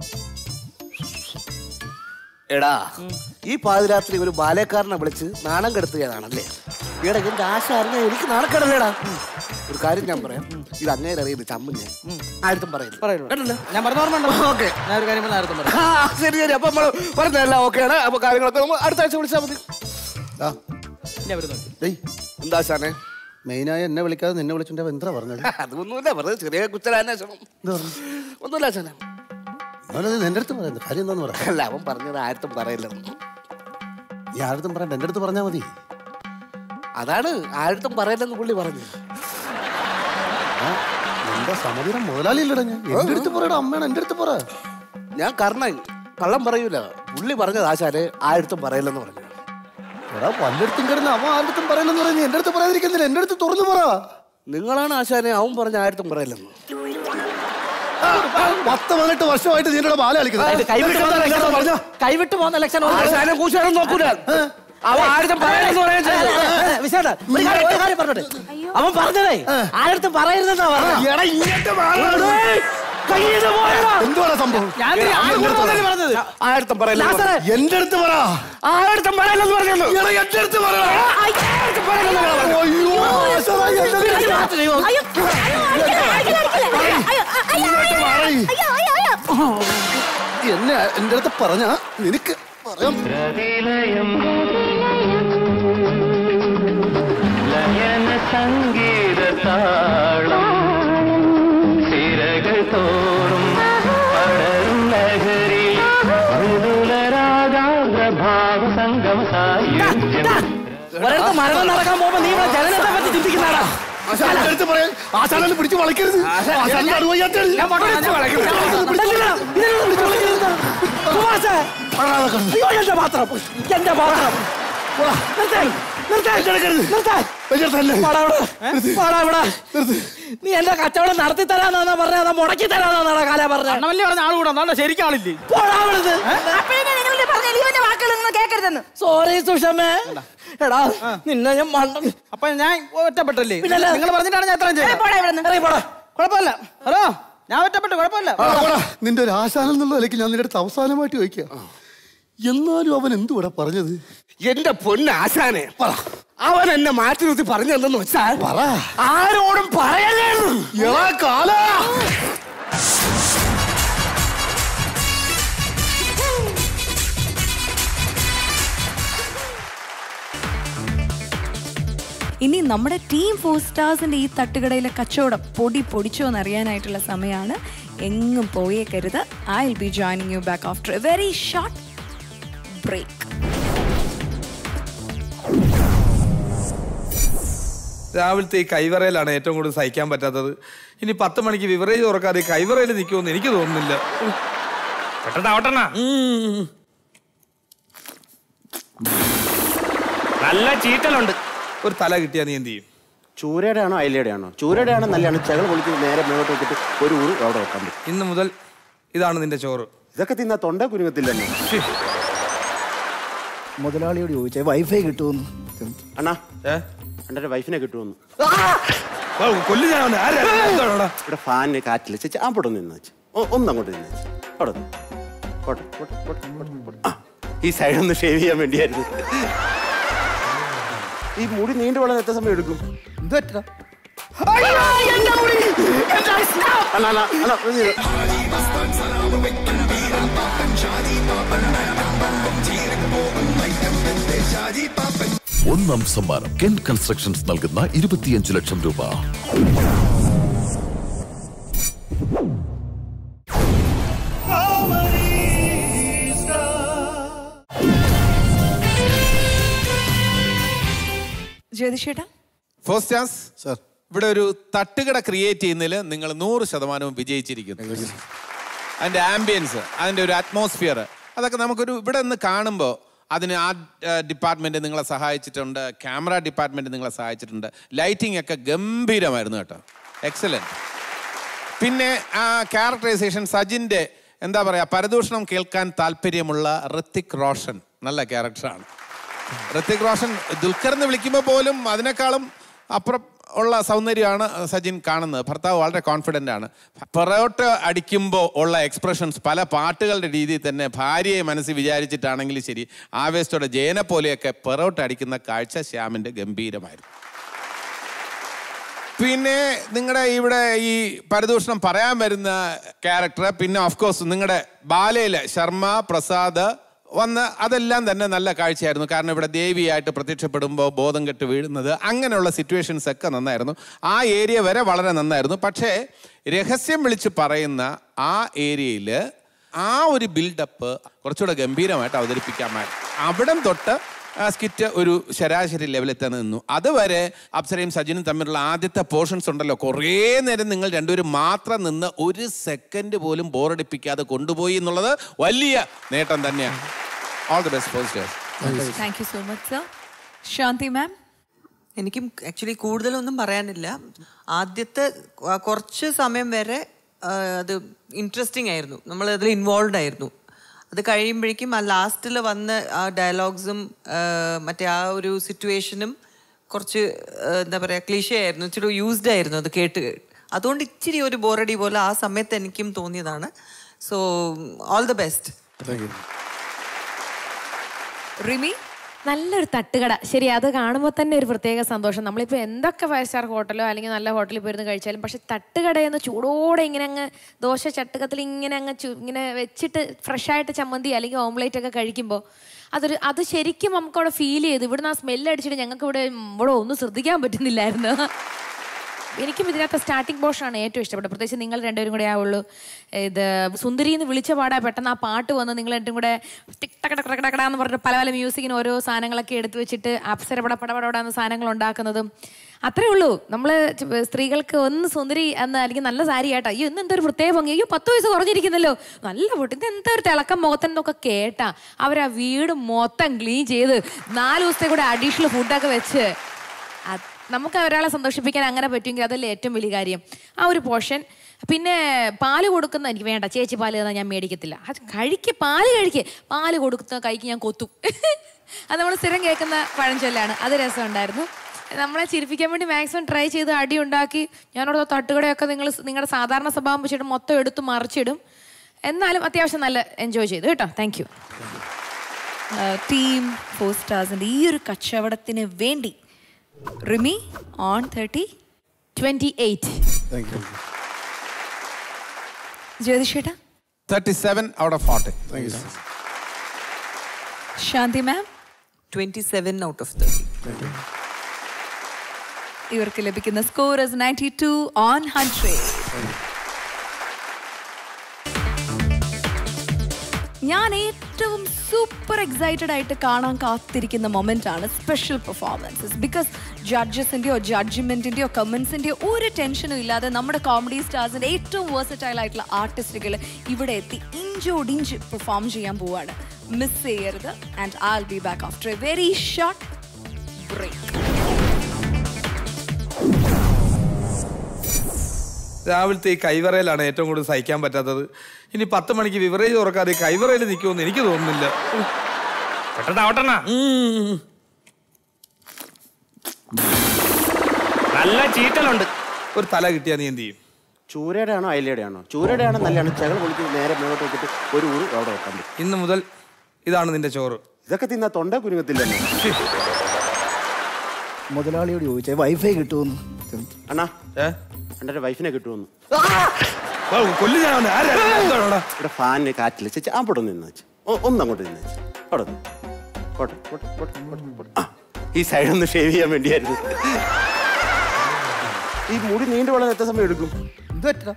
എടാ ഈ പാതിരാത്രി ഒരു ബാലക്കാരനെ വിളിച്ച് നാണം കെടുത്തുകയാണല്ലേ എടാ എന്റെ ആശ അറിഞ്ഞ എനിക്ക് നാണക്കേടല്ലേടാ ഒരു കാര്യം ഞാൻ പറയാം ഇത് അങ്ങേരെ അറിയുന്നു ചമ്മൻ ഞാൻ ആയിരത്തും പറയുന്നു കേട്ടല്ലോ ഞാൻ പറഞ്ഞ ഓർമ്മ ഓക്കെ ഞാൻ ഒരു കാര്യം പറഞ്ഞ ആരുടെ പറയാം ആ ശരി ശരി അപ്പൊ നമ്മള് പറഞ്ഞതല്ല ഓക്കെയാണ് അപ്പൊ കാര്യങ്ങളൊക്കെ നമ്മൾ അടുത്ത ആഴ്ച വിളിച്ചാൽ മതി ആ, ഞാൻ വരുന്നു ഡേയ് എന്താ ആശാനെ മെയിനായി എന്നെ വിളിക്കാതെ നിന്നെ വിളിച്ചിട്ട് എന്താ പറഞ്ഞത് അതൊന്നുമില്ല വെറുതെ ചെറിയ കുച്ചലാന്വേഷണം എന്താ പറഞ്ഞു ഒന്നുമില്ല ആശാനെ അവനത് നിന്റെ അടുത്ത് പറയുന്നത് കാര്യം എന്താന്ന് പറയാം അല്ല അവൻ പറഞ്ഞത് ആയിരത്തും പറയില്ല ഈ ആരുടെ പറയണ്ട എന്റെ അടുത്ത് പറഞ്ഞാൽ മതി അതാണ് ആയിരത്തും പറയില്ലെന്ന് പുള്ളി പറഞ്ഞു ആ, നിന്റെ സമതിരം മുതലാളിയില്ലടാ ഞാൻ എന്റെ അടുത്ത് പറയടാ അമ്മയാണ് എന്റെ അടുത്ത് പറ ഞാൻ കർണൻ കള്ളം പറയൂല പുള്ളി പറഞ്ഞത് ആശാനെ ആയിരത്തും പറയില്ലെന്ന് പറഞ്ഞു എടാ പലയിടത്തും കിടന്ന് അവൻ ആരുടെ പറയില്ലെന്ന് പറയുന്നത് എന്റെ അടുത്ത് പറയാതിരിക്കുന്നില്ല എന്റെ അടുത്ത് തുറന്നു പറ നിങ്ങളാണ് ആശാനെ അവൻ പറഞ്ഞ ആയിരത്തും പറയില്ലെന്ന് പത്ത് പതിനെട്ട് വർഷമായിട്ട് നിന്നോട് ബാല കളിക്കുന്നത് കൈവിട്ട് പോകുന്ന ലക്ഷണം കൈവിട്ട് പോകുന്ന ലക്ഷണം ആശാനെ കൂശാനും നോക്കൂല അവൻ ആയിരത്തും പറയില്ലെന്ന് പറയാൻ ചെയ്തു. വിശേഷ ഒരു കാര്യം- ഒരു കാര്യം പറഞ്ഞോട്ടെ അവൻ പറഞ്ഞതേ ആരടുത്തും പറയരുതെന്നാ പറഞ്ഞത് എടാ ഇങ്ങോട്ട് വാടാ. എന്തുവാണ് സംഭവം ഞാൻ ഇതിന് ആള് കൂടുതലല്ലേ പറഞ്ഞത് ആയിരത്തും പറയില്ലെന്ന് പറഞ്ഞു. ലാസറേ, എന്റെ അടുത്ത് പറ ആയിരത്തും പറയില്ലെന്ന് പറഞ്ഞു എടാ, എന്റെ അടുത്ത് പറ അയ്യോ ആശാ, എന്റെ അടുത്ത് അയ്യോ അയ്യോ അയ്യോ അടിക്കല്ലേ, അടിക്കല്ലേ, അടിക്കല്ലേ. അയ്യോ അയ്യോ ഇങ്ങോട്ട് മാറി. അയ്യോ അയ്യോ അയ്യോ എന്നെ എന്റെ അടുത്ത് പറഞ്ഞ നിനക്ക് പറയാം ലയന സംഗീതതാളം സിരകൾ തോറും പടരും ലഹരി മൃദുലരാഗാഗ്രഭാവ സംഗമ സായുജ്യം ഒരിടത്ത് മരണം നടക്കാൻ പോകുമ്പോ നീ ഇവിടെ ജനനത്തെ പറ്റി ചിന്തിക്കുന്നതാടാ ആശാ, എന്റെ അടുത്ത് പറയാൻ ആശാനെ പിടിച്ച് വളയ്ക്കരുത് ആശാനെ അടുവയ്യാത്ത ഞാൻ പോട്ടെ, ഞാൻ ഇതെന്തിനാ? ഇതിനൊന്നും വിളിച്ച് വിളിക്കരുത്. സുഭാഷേ, അയ്യോ, എന്റെ പാത്രം എന്റെ പാത്രം നിർത്തേ, നിർത്തേ, നിർത്തേ. പാടാ ഇവിടെ. പാടാ ഇവിടെ. നീ എന്റെ കച്ചവടം നടത്തി തരാന്നാ പറഞ്ഞ അതാ മുടക്കി തരാന്നാണ് കാല പറഞ്ഞ അണ്ണവല്ലി പറഞ്ഞ ആള് കൂടാ എന്നാ ശരിക്കും ആളില്ലേ പോടാ അവിടുന്ന് അപ്പോഴേ ഞാൻ നിങ്ങളോട് പറഞ്ഞ ഇവന്റെ വാക്കുകൾ നിങ്ങൾ കേൾക്കരുതെന്ന് സോറി സുഷമേ എടാ നിന്നെ ഞാൻ മണ്ടൻ അപ്പൊ ഞാൻ ഒറ്റപ്പെട്ടല്ലേ പിന്നല്ല. നിങ്ങൾ പറഞ്ഞിട്ടാണ് ഞാൻ എത്രയും ഏ, ചെയ്തത് പോടാ ഇവിടുന്ന് ഇറങ്ങി പോടാ കുഴപ്പമില്ല ഹലോ ഞാൻ ഒറ്റപ്പെട്ടു കുഴപ്പമില്ല നിന്റെ ഒരു ആശാനം എന്നുള്ള നിലയ്ക്ക് ഞാൻ നിന്റെ അടുത്ത് അവസാനമായിട്ട് ചോദിക്കുക എന്നാലും അവൻ എന്തുവാടാ പറഞ്ഞത് എന്റെ പൊന്ന് ആശാനെ അവൻ എന്നെ മാറ്റി നിർത്തി പറഞ്ഞതെന്ന് വെച്ചാൽ പറ ആരോടും പറയലേ എടാ കാലാ ഇനി നമ്മുടെ ടീം ഫോർ സ്റ്റാർസിന്റെ ഈ തട്ടുകടയിലെ കച്ചവടം പൊടി പൊടിച്ചോ എന്ന് അറിയാനായിട്ടുള്ള സമയമാണ് എങ്ങും പോയേക്കരുത് I will be joining you back after a very short break രാവിലത്തെ ഈ കൈവറയിലാണ് ഏറ്റവും കൂടുതൽ സഹിക്കാൻ പറ്റാത്തത് ഇനി പത്ത് മണിക്ക് വിവറേജ് തുറക്കാതെ ഈ കൈവറയിൽ നിൽക്കുമെന്ന് എനിക്ക് തോന്നുന്നില്ല നല്ല ചീറ്റലുണ്ട് ഒരു തല കിട്ടിയാ നീ എന്ത് ചെയ്യും ചൂരയുടെ ആണോ അയലയുടെ ആണോ ചൂരയുടെ ആണോ നല്ലതാണ് ചെകൾ പൊളിച്ച് നേരെ മേലോട്ട് വെച്ചിട്ട് ഒരു ഊറ് അവിടെ വെക്കാൻ പറ്റും ഇന്ന് മുതൽ ഇതാണ് നിന്റെ ചോറ് ഇതൊക്കെ തിന്നാ തൊണ്ട കുരുങ്ങത്തില്ലെന്നോ മുതലാളിയോട് ചോദിച്ചേ വൈഫൈ കിട്ടുമെന്ന് അണ്ണാ ഏ എൻ്റെ വൈഫിനെ കിട്ടുമെന്ന് ഓ, കൊല്ലും ഞാൻ അവനെ. ആരാ? എന്താണെടാ? ഇവിടെ ഫാനിന് കാറ്റില്ല ചേച്ചി അവിടെ ഒന്ന് നിന്ന് വെച്ച് ഒന്ന് അങ്ങോട്ട് നിന്ന് വെച്ച് അവിടെ നിന്ന്. പോട്ടെ, പോട്ടെ, പോട്ടെ, പോട്ടെ, പോട്ടെ. ആ, ഈ സൈഡ് ഒന്ന് ഷേവ് ചെയ്യാൻ വേണ്ടിയായിരുന്നു ഈ മുടി നീണ്ടു വളരാൻ എത്ര സമയം എടുക്കും എന്ത് പറ്റാ അണ്ണാ അണ്ണാ അണ്ണാ ഒന്ന് ചെയ്തോ. ഒന്നാം സമ്മാനം കെൻ കൺസ്ട്രക്ഷൻസ് നൽകുന്ന ഇരുപത്തിയഞ്ച് ലക്ഷം രൂപ ജ്യോതിഷേട്ടാ ഫസ്റ്റ് ചാൻസ് സർ ഇവിടെ ഒരു തട്ടുകട ക്രിയേറ്റ് ചെയ്യുന്നതിൽ നിങ്ങൾ നൂറ് ശതമാനവും വിജയിച്ചിരിക്കുന്നു അതിന്റെ ആംബിയൻസ് അതിന്റെ ഒരു അറ്റ്മോസ്ഫിയർ അതൊക്കെ നമുക്കൊരു ഇവിടെ നിന്ന് കാണുമ്പോൾ അതിന് ആ ഡിപ്പാർട്ട്മെന്റ് നിങ്ങളെ സഹായിച്ചിട്ടുണ്ട് ക്യാമറ ഡിപ്പാർട്ട്മെന്റ് നിങ്ങളെ സഹായിച്ചിട്ടുണ്ട് ലൈറ്റിംഗ് ഒക്കെ ഗംഭീരമായിരുന്നു കേട്ടോ എക്സലന്റ് പിന്നെ ആ ക്യാരക്ടറൈസേഷൻ സജിന്റെ എന്താ പറയാ പരദൂഷണം കേൾക്കാൻ താല്പര്യമുള്ള ഋത്തിക് റോഷൻ നല്ല ക്യാരക്ടറാണ് ഋത്തിക് റോഷൻ ദുൽഖർ എന്ന് വിളിക്കുമ്പോൾ പോലും അതിനേക്കാളും അപ്പുറം ഉള്ള സൗന്ദര്യമാണ് സജിൻ കാണുന്നത് ഭർത്താവ് വളരെ കോൺഫിഡൻ്റ് ആണ് പൊറോട്ട അടിക്കുമ്പോൾ ഉള്ള എക്സ്പ്രഷൻസ് പല പാട്ടുകളുടെ രീതിയിൽ തന്നെ ഭാര്യയെ മനസ്സിൽ വിചാരിച്ചിട്ടാണെങ്കിലും ശരി ആവേശത്തോടെ ജയനെ പോലെയൊക്കെ പൊറോട്ട അടിക്കുന്ന കാഴ്ച ശ്യാമിൻ്റെ ഗംഭീരമായിരുന്നു പിന്നെ നിങ്ങളുടെ ഇവിടെ ഈ പരദൂഷണം പറയാൻ വരുന്ന ക്യാരക്ടർ പിന്നെ ഓഫ് കോഴ്സ് നിങ്ങളുടെ ബാലയിലെ ശർമ്മ പ്രസാദ് വന്ന് അതെല്ലാം തന്നെ നല്ല കാഴ്ചയായിരുന്നു കാരണം ഇവിടെ ദേവിയായിട്ട് പ്രത്യക്ഷപ്പെടുമ്പോൾ ബോധം കെട്ട് വീഴുന്നത് അങ്ങനെയുള്ള സിറ്റുവേഷൻസ് ഒക്കെ നന്നായിരുന്നു ആ ഏരിയ വരെ വളരെ നന്നായിരുന്നു പക്ഷേ രഹസ്യം വിളിച്ച് പറയുന്ന ആ ഏരിയയിൽ ആ ഒരു ബിൽഡപ്പ് കുറച്ചുകൂടെ ഗംഭീരമായിട്ട് അവതരിപ്പിക്കാമായിരുന്നു അവിടം തൊട്ട് ആ സ്കിറ്റ് ഒരു ശരാശരി ലെവലിൽ തന്നെ നിന്നു അതുവരെ അപ്സരയും സജിനും തമ്മിലുള്ള ആദ്യത്തെ പോർഷൻസ് ഉണ്ടല്ലോ കുറേ നേരം നിങ്ങൾ രണ്ടുപേരും മാത്രം നിന്ന് ഒരു സെക്കൻഡ് പോലും ബോറടിപ്പിക്കാതെ കൊണ്ടുപോയി എന്നുള്ളത് വലിയ നേട്ടം തന്നെയാണ് all the best positive thank you so much sir Shanthi ma'am എനിക്കും ആക്ച്വലി കൂടുതലൊന്നും പറയാനില്ല ആദ്യത്തെ ആ, കുറച്ച് സമയം വരെ ആ, അത് ഇൻട്രസ്റ്റിംഗ് ആയിരുന്നു നമ്മൾ അതിൽ ഇൻവോൾവ് ആയിരുന്നു അത് കഴിയുമ്പോഴേക്കും ആ ലാസ്റ്റിൽ വന്ന ആ ഡയലോഗ്സും മറ്റേ ആ ഒരു സിറ്റുവേഷനും കുറച്ച് ആ, എന്താ പറയുക ക്ലീഷയായിരുന്നു ഇച്ചിരി യൂസ്ഡ് ആയിരുന്നു അത് കേട്ട് കേട്ട്. അതുകൊണ്ട് ഇച്ചിരി ഒരു ബോറടി പോലെ ആ സമയത്ത് എനിക്കും തോന്നിയതാണ് so all the best Rimi നല്ലൊരു തട്ടുകട ശരി അത് കാണുമ്പോൾ തന്നെ ഒരു പ്രത്യേക സന്തോഷം നമ്മളിപ്പോൾ എന്തൊക്കെ ഫൈവ് സ്റ്റാർ ഹോട്ടലോ അല്ലെങ്കിൽ നല്ല ഹോട്ടലിൽ പോയിരുന്ന് കഴിച്ചാലും പക്ഷെ തട്ടുകടയെന്ന് ചൂടോടെ ഇങ്ങനെ അങ്ങ് ദോശ ചട്ടുകത്തിൽ ഇങ്ങനെ അങ്ങ് ചു- ഇങ്ങനെ വെച്ചിട്ട് ഫ്രഷായിട്ട് ചമ്മന്തി അല്ലെങ്കിൽ ഓംലേറ്റ് ഒക്കെ കഴിക്കുമ്പോൾ അതൊരു അത് ശരിക്കും നമുക്ക് അവിടെ ഫീൽ ചെയ്തു ഇവിടുന്ന് ആ സ്മെല്ല് അടിച്ചിട്ട് ഞങ്ങൾക്ക് ഇവിടെ ഇവിടെ ഒന്നും ശ്രദ്ധിക്കാൻ പറ്റുന്നില്ലായിരുന്നു എനിക്കും ഇതിനകത്ത് സ്റ്റാർട്ടിംഗ് പോർഷനാണ് ഏറ്റവും ഇഷ്ടപ്പെട്ടത് പ്രത്യേകിച്ച് നിങ്ങൾ രണ്ടുപേരും കൂടെ ആവുള്ളൂ ഇത് സുന്ദരി എന്ന് വിളിച്ച പാടാ പെട്ടെന്ന് ആ പാട്ട് വന്ന് നിങ്ങൾ രണ്ടും കൂടെ ടിക് ടക ടക ടക ടക എന്ന് പറഞ്ഞിട്ട് പല പല മ്യൂസിക്കിന് ഓരോ സാധനങ്ങളൊക്കെ എടുത്തു വെച്ചിട്ട് അപ്സരപട പടപടപടാന്ന് സാധനങ്ങൾ ഉണ്ടാക്കുന്നതും അത്രേ ഉള്ളൂ നമ്മൾ സ്ത്രീകൾക്ക് ഒന്ന് സുന്ദരി എന്ന അല്ലെങ്കിൽ നല്ല സാരി ആയിട്ടാ അയ്യോ ഇന്ന് എന്തൊരു പ്രത്യേക ഭംഗി അയ്യോ പത്ത് വയസ്സ് കുറഞ്ഞിരിക്കുന്നല്ലോ നല്ല പൊട്ടി ഇത് എന്താ ഒരു തിളക്കം മുഖത്തെന്നൊക്കെ കേട്ടാ അവരാ വീട് മൊത്തം ക്ലീൻ ചെയ്ത് നാല് ദിവസത്തെ കൂടെ അഡീഷണൽ ഫുഡൊക്കെ വെച്ച് അത് നമുക്ക് ഒരാളെ സന്തോഷിപ്പിക്കാൻ അങ്ങനെ പറ്റുമെങ്കിൽ അതല്ലേ ഏറ്റവും വലിയ കാര്യം ആ ഒരു പോർഷൻ പിന്നെ പാല് കൊടുക്കുന്ന എനിക്ക് വേണ്ട ചേച്ചി പാല് തന്നാൽ ഞാൻ മേടിക്കത്തില്ല അത് കഴിക്ക് പാല് കഴിക്ക് പാല് കൊടുക്കുന്ന കൈക്ക് ഞാൻ കൊത്തും അത് നമ്മൾ സ്ഥിരം കേൾക്കുന്ന പഴഞ്ചൊല്ലാണ് അത് രസമുണ്ടായിരുന്നു നമ്മളെ ചിരിപ്പിക്കാൻ വേണ്ടി മാക്സിമം ട്രൈ ചെയ്ത് അടി ഉണ്ടാക്കി ഞാനവിടെ തട്ടുകടയൊക്കെ നിങ്ങൾ നിങ്ങളുടെ സാധാരണ സ്വഭാവം വെച്ചിട്ട് മൊത്തം എടുത്ത് മറിച്ചിടും എന്നാലും അത്യാവശ്യം നല്ല എൻജോയ് ചെയ്തു കേട്ടോ താങ്ക് യു ടീം ഫോർ സ്റ്റാർസിന്റെ ഈ ഒരു കച്ചവടത്തിന് വേണ്ടി Rimi on thirty twenty eight ജ്യോതിഷേട്ടാ thirty seven out of forty Shanthi ma'am twenty seven out of thirty ഇവർക്ക് ലഭിക്കുന്ന score ninety two on hundred ഞാൻ ഏറ്റവും സൂപ്പർ എക്സൈറ്റഡ് ആയിട്ട് കാണാൻ കാത്തിരിക്കുന്ന മൊമെന്റ് ആണ് സ്പെഷ്യൽ പെർഫോമൻസസ് ബിക്കോസ് ജഡ്ജസിന്റെയോ ജഡ്ജ്മെന്റിന്റെയോ കമന്റ്സിന്റെയോ ഒരു ടെൻഷനും ഇല്ലാതെ നമ്മുടെ കോമഡി സ്റ്റാർസിന്റെ ഏറ്റവും വേഴ്സറ്റൈൽ ആയിട്ടുള്ള ആർട്ടിസ്റ്റുകൾ ഇവിടെ എത്തി ഇഞ്ചോട് ഇഞ്ച് പെർഫോം ചെയ്യാൻ പോവാണ് മിസ് ചെയ്യരുത് and I be back after a very short break രാവിലത്തെ ഈ കൈവറയിലാണ് ഏറ്റവും കൂടുതൽ സഹിക്കാൻ പറ്റാത്തത് ഇനി പത്ത് മണിക്ക് വിവറേജ് തുറക്കാതെ ഈ കൈവറയിൽ നിൽക്കുമെന്ന് എനിക്ക് തോന്നുന്നില്ല നല്ല ചീറ്റലുണ്ട് ഒരു തല കിട്ടിയാ നീ എന്ത് ചെയ്യും ചൂരയുടെ ആണോ അയലയുടെ ആണോ ചൂരയുടെ ആണോ നല്ലതാണ് ചകൾ പൊളിച്ച് നേരെ മേലോട്ട് വെച്ചിട്ട് ഒരു ഊറ് അവിടെ വെക്കാൻ പറ്റും ഇന്ന് മുതൽ ഇതാണ് നിന്റെ ചോറ് ഇതൊക്കെ തിന്നാ തൊണ്ട കുരുങ്ങത്തില്ലല്ലോ മുതലാളിയോട് ചോദിച്ചേ വൈഫൈ കിട്ടുമെന്ന് അണ്ണാ എന്റെ വൈഫിനെ കിട്ടുമെന്ന് കൊല്ലു ഞാൻ അവനെ. ആരാ? എന്താടാ? ഇവിടെ ഫാനിന് കാറ്റില്ല ചേച്ചി അവിടെ നിന്ന് വെച്ച് ഒന്ന് അങ്ങോട്ട് നിന്ന് വെച്ച് അവിടെ നിന്ന്. പോട്ടെ, പോട്ടെ, പോട്ടെ, പോട്ടെ, പോട്ടെ. ആ, ഈ സൈഡ് ഒന്ന് ഷേവ് ചെയ്യാൻ വേണ്ടിയായിരുന്നു ഈ മുടി നീണ്ടു വളരാൻ എത്ര സമയം എടുക്കും എന്ത് പറ്റാ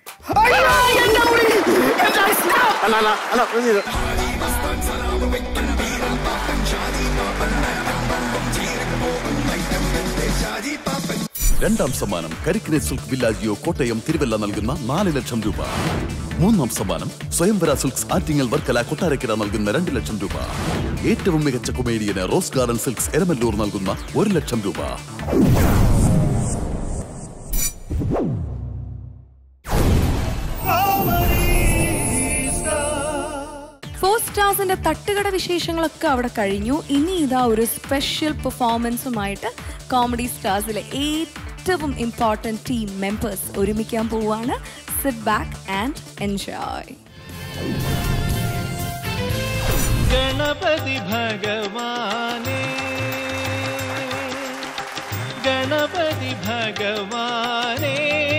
അല്ല അല്ല അല്ല ഇത് ഇത്. രണ്ടാം സമ്മാനം കരിക്കിനെ സിൽക്ക് വില്ലാജിയോ കോട്ടയം തിരുവല്ല നൽകുന്ന നാല് ലക്ഷം രൂപ മൂന്നാം സമ്മാനം സ്വയംവര സിൽക്സ് ആറ്റിങ്ങൽ വർക്കല കൊട്ടാരക്കര നൽകുന്ന രണ്ട് ലക്ഷം രൂപ ഏറ്റവും മികച്ച കൊമേഡിയന് റോസ് ഗാർഡൻ സിൽക്സ് എരമല്ലൂർ നൽകുന്ന ഒരു ലക്ഷം രൂപ ഫോർ സ്റ്റാർസിന്റെ തട്ടുകട വിശേഷങ്ങളൊക്കെ അവിടെ കഴിഞ്ഞു ഇനി ഇതാ ഒരു സ്പെഷ്യൽ പെർഫോമൻസുമായിട്ട് കോമഡി സ്റ്റാർസിലെ ഏറ്റവും ഇമ്പോർട്ടൻറ്റ് ടീം മെമ്പേഴ്സ് ഒരുമിക്കാൻ പോവുകയാണ് sit back and enjoy Ganapathi ഭഗവാനേ ഗണപതി ഭഗവാനേ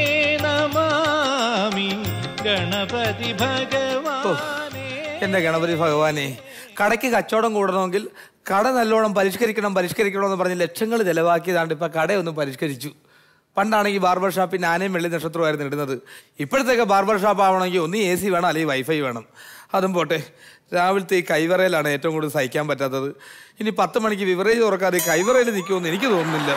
നമാമി ഗണപതി ഭഗവാനേ എന്റെ ഗണപതി ഭഗവാനെ കടയ്ക്ക് കച്ചവടം കൂടണമെങ്കിൽ കട നല്ലോണം പരിഷ്കരിക്കണം പരിഷ്കരിക്കണം എന്ന് പറഞ്ഞ് ലക്ഷങ്ങൾ ചെലവാക്കിയതാണ്ട് ഇപ്പൊ കടയൊന്ന് പരിഷ്കരിച്ചു പണ്ടാണെങ്കിൽ ബാർബർ ഷാപ്പിൽ ഞാനേയും വെള്ളി നക്ഷത്രമായിരുന്നു ഇടുന്നത് ഇപ്പോഴത്തേക്ക് ബാർബർ ഷാപ്പ് ആവണമെങ്കിൽ ഒന്ന് എ സി വേണം അല്ലെങ്കിൽ വൈഫൈ വേണം അതും പോട്ടെ രാവിലത്തെ ഈ കൈവറയിലാണ് ഏറ്റവും കൂടുതൽ സഹിക്കാൻ പറ്റാത്തത് ഇനി പത്ത് മണിക്ക് വിവറേജ് തുറക്കാതെ ഈ കൈവറയിൽ നിൽക്കുമെന്ന് എനിക്ക് തോന്നുന്നില്ല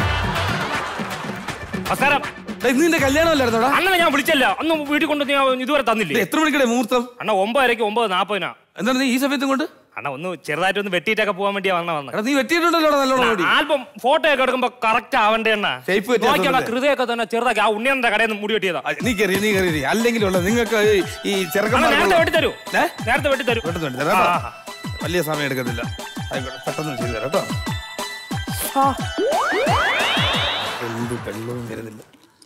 നമസ്കാരം നിന്റെ കല്യാണമല്ലായിരുന്നോടാ അണ്ണനെ ഞാൻ വിളിച്ചല്ല അന്ന് വീട്ടിൽ കൊണ്ട് ഞാൻ ഇതുവരെ തന്നില്ലേ എത്ര മണിക്കടെ മുഹൂർത്തം അണ്ണ ഒമ്പതരക്ക് ഒമ്പത് നാപ്പതിനാ എന്താണ് നീ ഈ സമയത്തും കൊണ്ട് അണ്ണ ഒന്ന് ചെറുതായിട്ട് ഒന്ന് വെട്ടിയിട്ടൊക്കെ പോകാൻ വേണ്ടിയാ വന്ന വന്ന നീ വെട്ടിയിട്ടുണ്ടല്ലോ നല്ലോണം കൂടി. ആൽബം ഫോട്ടോ ഒക്കെ എടുക്കുമ്പോ കറക്റ്റ് ആവണ്ടേ അണ്ണ Shape വ്യത്യാസം നോക്കിയാ ഉണ്ടല്ലേ? ഹൃദയൊക്കെ തന്നെ ചെറുതാക്കി ആ ഉണ്ണിയന്റെ കടയിൽ നിന്ന് മുടി വെട്ടിയതാ നീ കയറി നീ കയറി അല്ലെങ്കിലുള്ള നിങ്ങൾക്ക് ഈ- ഈ അണ്ണാ, ചെറുക്കന്മാർ നേരത്തെ വെട്ടിത്തരൂ നേരത്തെ വെട്ടിത്തരൂ പെട്ടെന്ന് വേണ്ടി തരാം കേട്ടോ. വലിയ സമയം എടുക്കത്തില്ല ആയിക്കോട്ടെ പെട്ടെന്ന് ചെയ്തു തരാം കേട്ടോ എന്ത് വെള്ളവും വരുന്നില്ല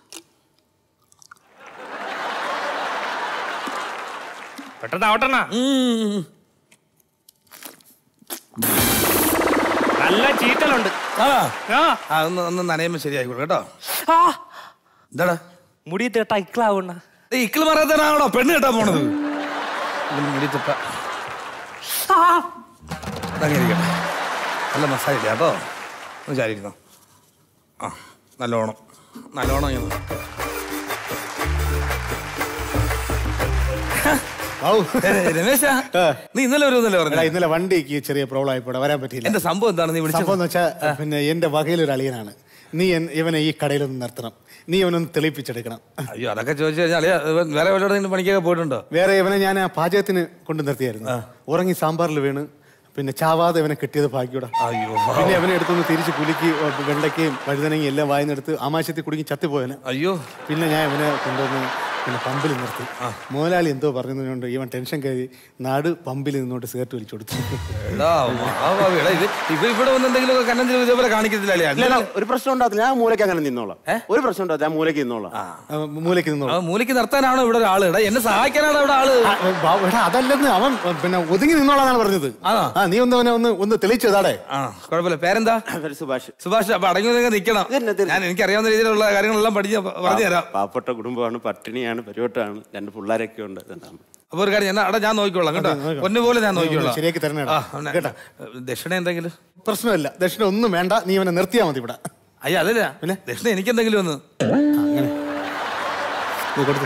പെട്ടെന്ന് ആവട്ടെണ്ണ നല്ല ചീറ്റലുണ്ട് ആ ആ, ഒന്ന് ഒന്ന് നനയുമ്പോ ശരിയായിക്കോട്ടെ കേട്ടോ എന്താടാ മുടി തേട്ട ഇക്ലാവണ്ണ ഇക്കിള് മാറാത്തനാണോ പെണ്ണ് കേട്ടാ പോണത് ഇതിന് മുടി തെട്ട അതങ്ങനെ ഇരിക്കട്ടെ നല്ല മസാല ഇല്ല കേട്ടോ ഒന്ന് ചാരിയിരുന്നോ ആ നല്ലോണം നല്ലോണം ഇങ്ങനെ. ഏ, രമേശാ നീ ഇന്നലെ വരുമെന്നല്ലേ എടാ, പറഞ്ഞു ഇന്നലെ വണ്ടിക്ക് ചെറിയ പ്രോബ്ലം ആയിപ്പോടെ വരാൻ പറ്റിയില്ല എന്റെ സംഭവം എന്താണ് നീ വിളിച്ചത് സംഭവം എന്ന് വെച്ചാൽ പിന്നെ എന്റെ വകയിലൊരു അളിയനാണ് നീ എൻ- ഇവനെ ഈ കടയിലൊന്ന് നിർത്തണം നീ ഇവനൊന്ന് തെളിയിപ്പിച്ചെടുക്കണം അയ്യോ അതൊക്കെ ചോദിച്ചു കഴിഞ്ഞാൽ വേറെ വല്ലതും പണിക്കൊക്കെ പോയിട്ടുണ്ടോ വേറെ ഇവനെ ഞാൻ ആ പാചകത്തിന് കൊണ്ടു നിർത്തിയായിരുന്നു ഉറങ്ങി സാമ്പാറിൽ വീണ് പിന്നെ ചാവാതെ ഇവനെ കിട്ടിയത് ഭാഗ്യൂടാ അയ്യോ പിന്നെ അവനെ എടുത്തൊന്ന് തിരിച്ച് കുലുക്കി ഓ, വെണ്ടയ്ക്കയും വഴുതനങ്ങയും എല്ലാം വായിന്നെടുത്ത് ആമാശത്തിൽ കുടുങ്ങി ചത്തിപ്പോയനെ അയ്യോ പിന്നെ ഞാൻ ഇവനെ കൊണ്ടുവന്ന് പിന്നെ പമ്പിൽ നിർത്തി മുതലാളി എന്തോ പറഞ്ഞതുകൊണ്ട് ഇവൻ ടെൻഷൻ കയറി നാട് പമ്പിൽ നിന്നോട്ട് സിഗരറ്റ് വലിച്ചു കൊടുത്തു എടാ, മഹാഭാവി, എടാ, ഇത് ഇവ ഇവിടെ വന്ന് എന്തെങ്കിലും കണ്ണം ചെയ്ത് ഇതേപോലെ കാണിക്കത്തില്ല ഇല്ല, ഇല്ല, ഒരു പ്രശ്നം ഉണ്ടാകത്തില്ല ഞാൻ മൂലയ്ക്ക് അങ്ങനെ നിന്നോളാം ഒരു പ്രശ്നം ഉണ്ടാകത്തില്ല ഞാൻ മൂലയ്ക്ക് നിന്നോളാം മൂലയ്ക്ക് നിന്നോളാം ആ, മൂലയ്ക്ക് നിർത്താനാണോ ഇവിടെ ഒരാള് എടാ എന്നെ സഹായിക്കാനാണ് ഇവിടെ ആള് ആ, ബാ- എടാ, അതല്ലെന്ന് അവൻ പിന്നെ ഒതുങ്ങി നിന്നോളാന്നാണ് പറഞ്ഞത് ആ നീ ഒന്ന് അവനെ ഒന്ന് ഒന്ന് തെളിയിച്ചു താടേ ആ കുഴപ്പമില്ല പേരെന്താ സുഭാഷ് സുഭാഷ് അപ്പൊ അടങ്ങി ഒതുങ്ങി നിൽക്കണം ഞാൻ എനിക്ക് അറിയാവുന്ന രീതിയിലുള്ള കാര്യങ്ങളെല്ലാം പഠിച്ച് പറഞ്ഞു തരാം പാവപ്പെട്ട കുടുംബമാണ് പട്ടിണിയാണ് പരിവട്ടമാണ് രണ്ട് പിള്ളേരൊക്കെ ഉണ്ട് ഇതെല്ലാം. അപ്പൊ ഒരു കാര്യം ഞാൻ അടാ ഞാൻ നോക്കിക്കോളാം കേട്ടോ പൊന്നു പോലെ ഞാൻ നീ ഒന്ന് നോക്കിക്കോളാം ശരിയാക്കി തരണേ ആ, അവനെ- കേട്ടാ ദക്ഷിണ എന്തെങ്കിലും പ്രശ്നമില്ല ദക്ഷിണ ഒന്നും വേണ്ട നീ അവനെ നിർത്തിയാ മതി ഇവിടെ അയ്യ അതല്ല പിന്നെ ദക്ഷിണ എനിക്ക് എന്തെങ്കിലും ഒന്ന് അങ്ങനെ നീ കൊടുത്തു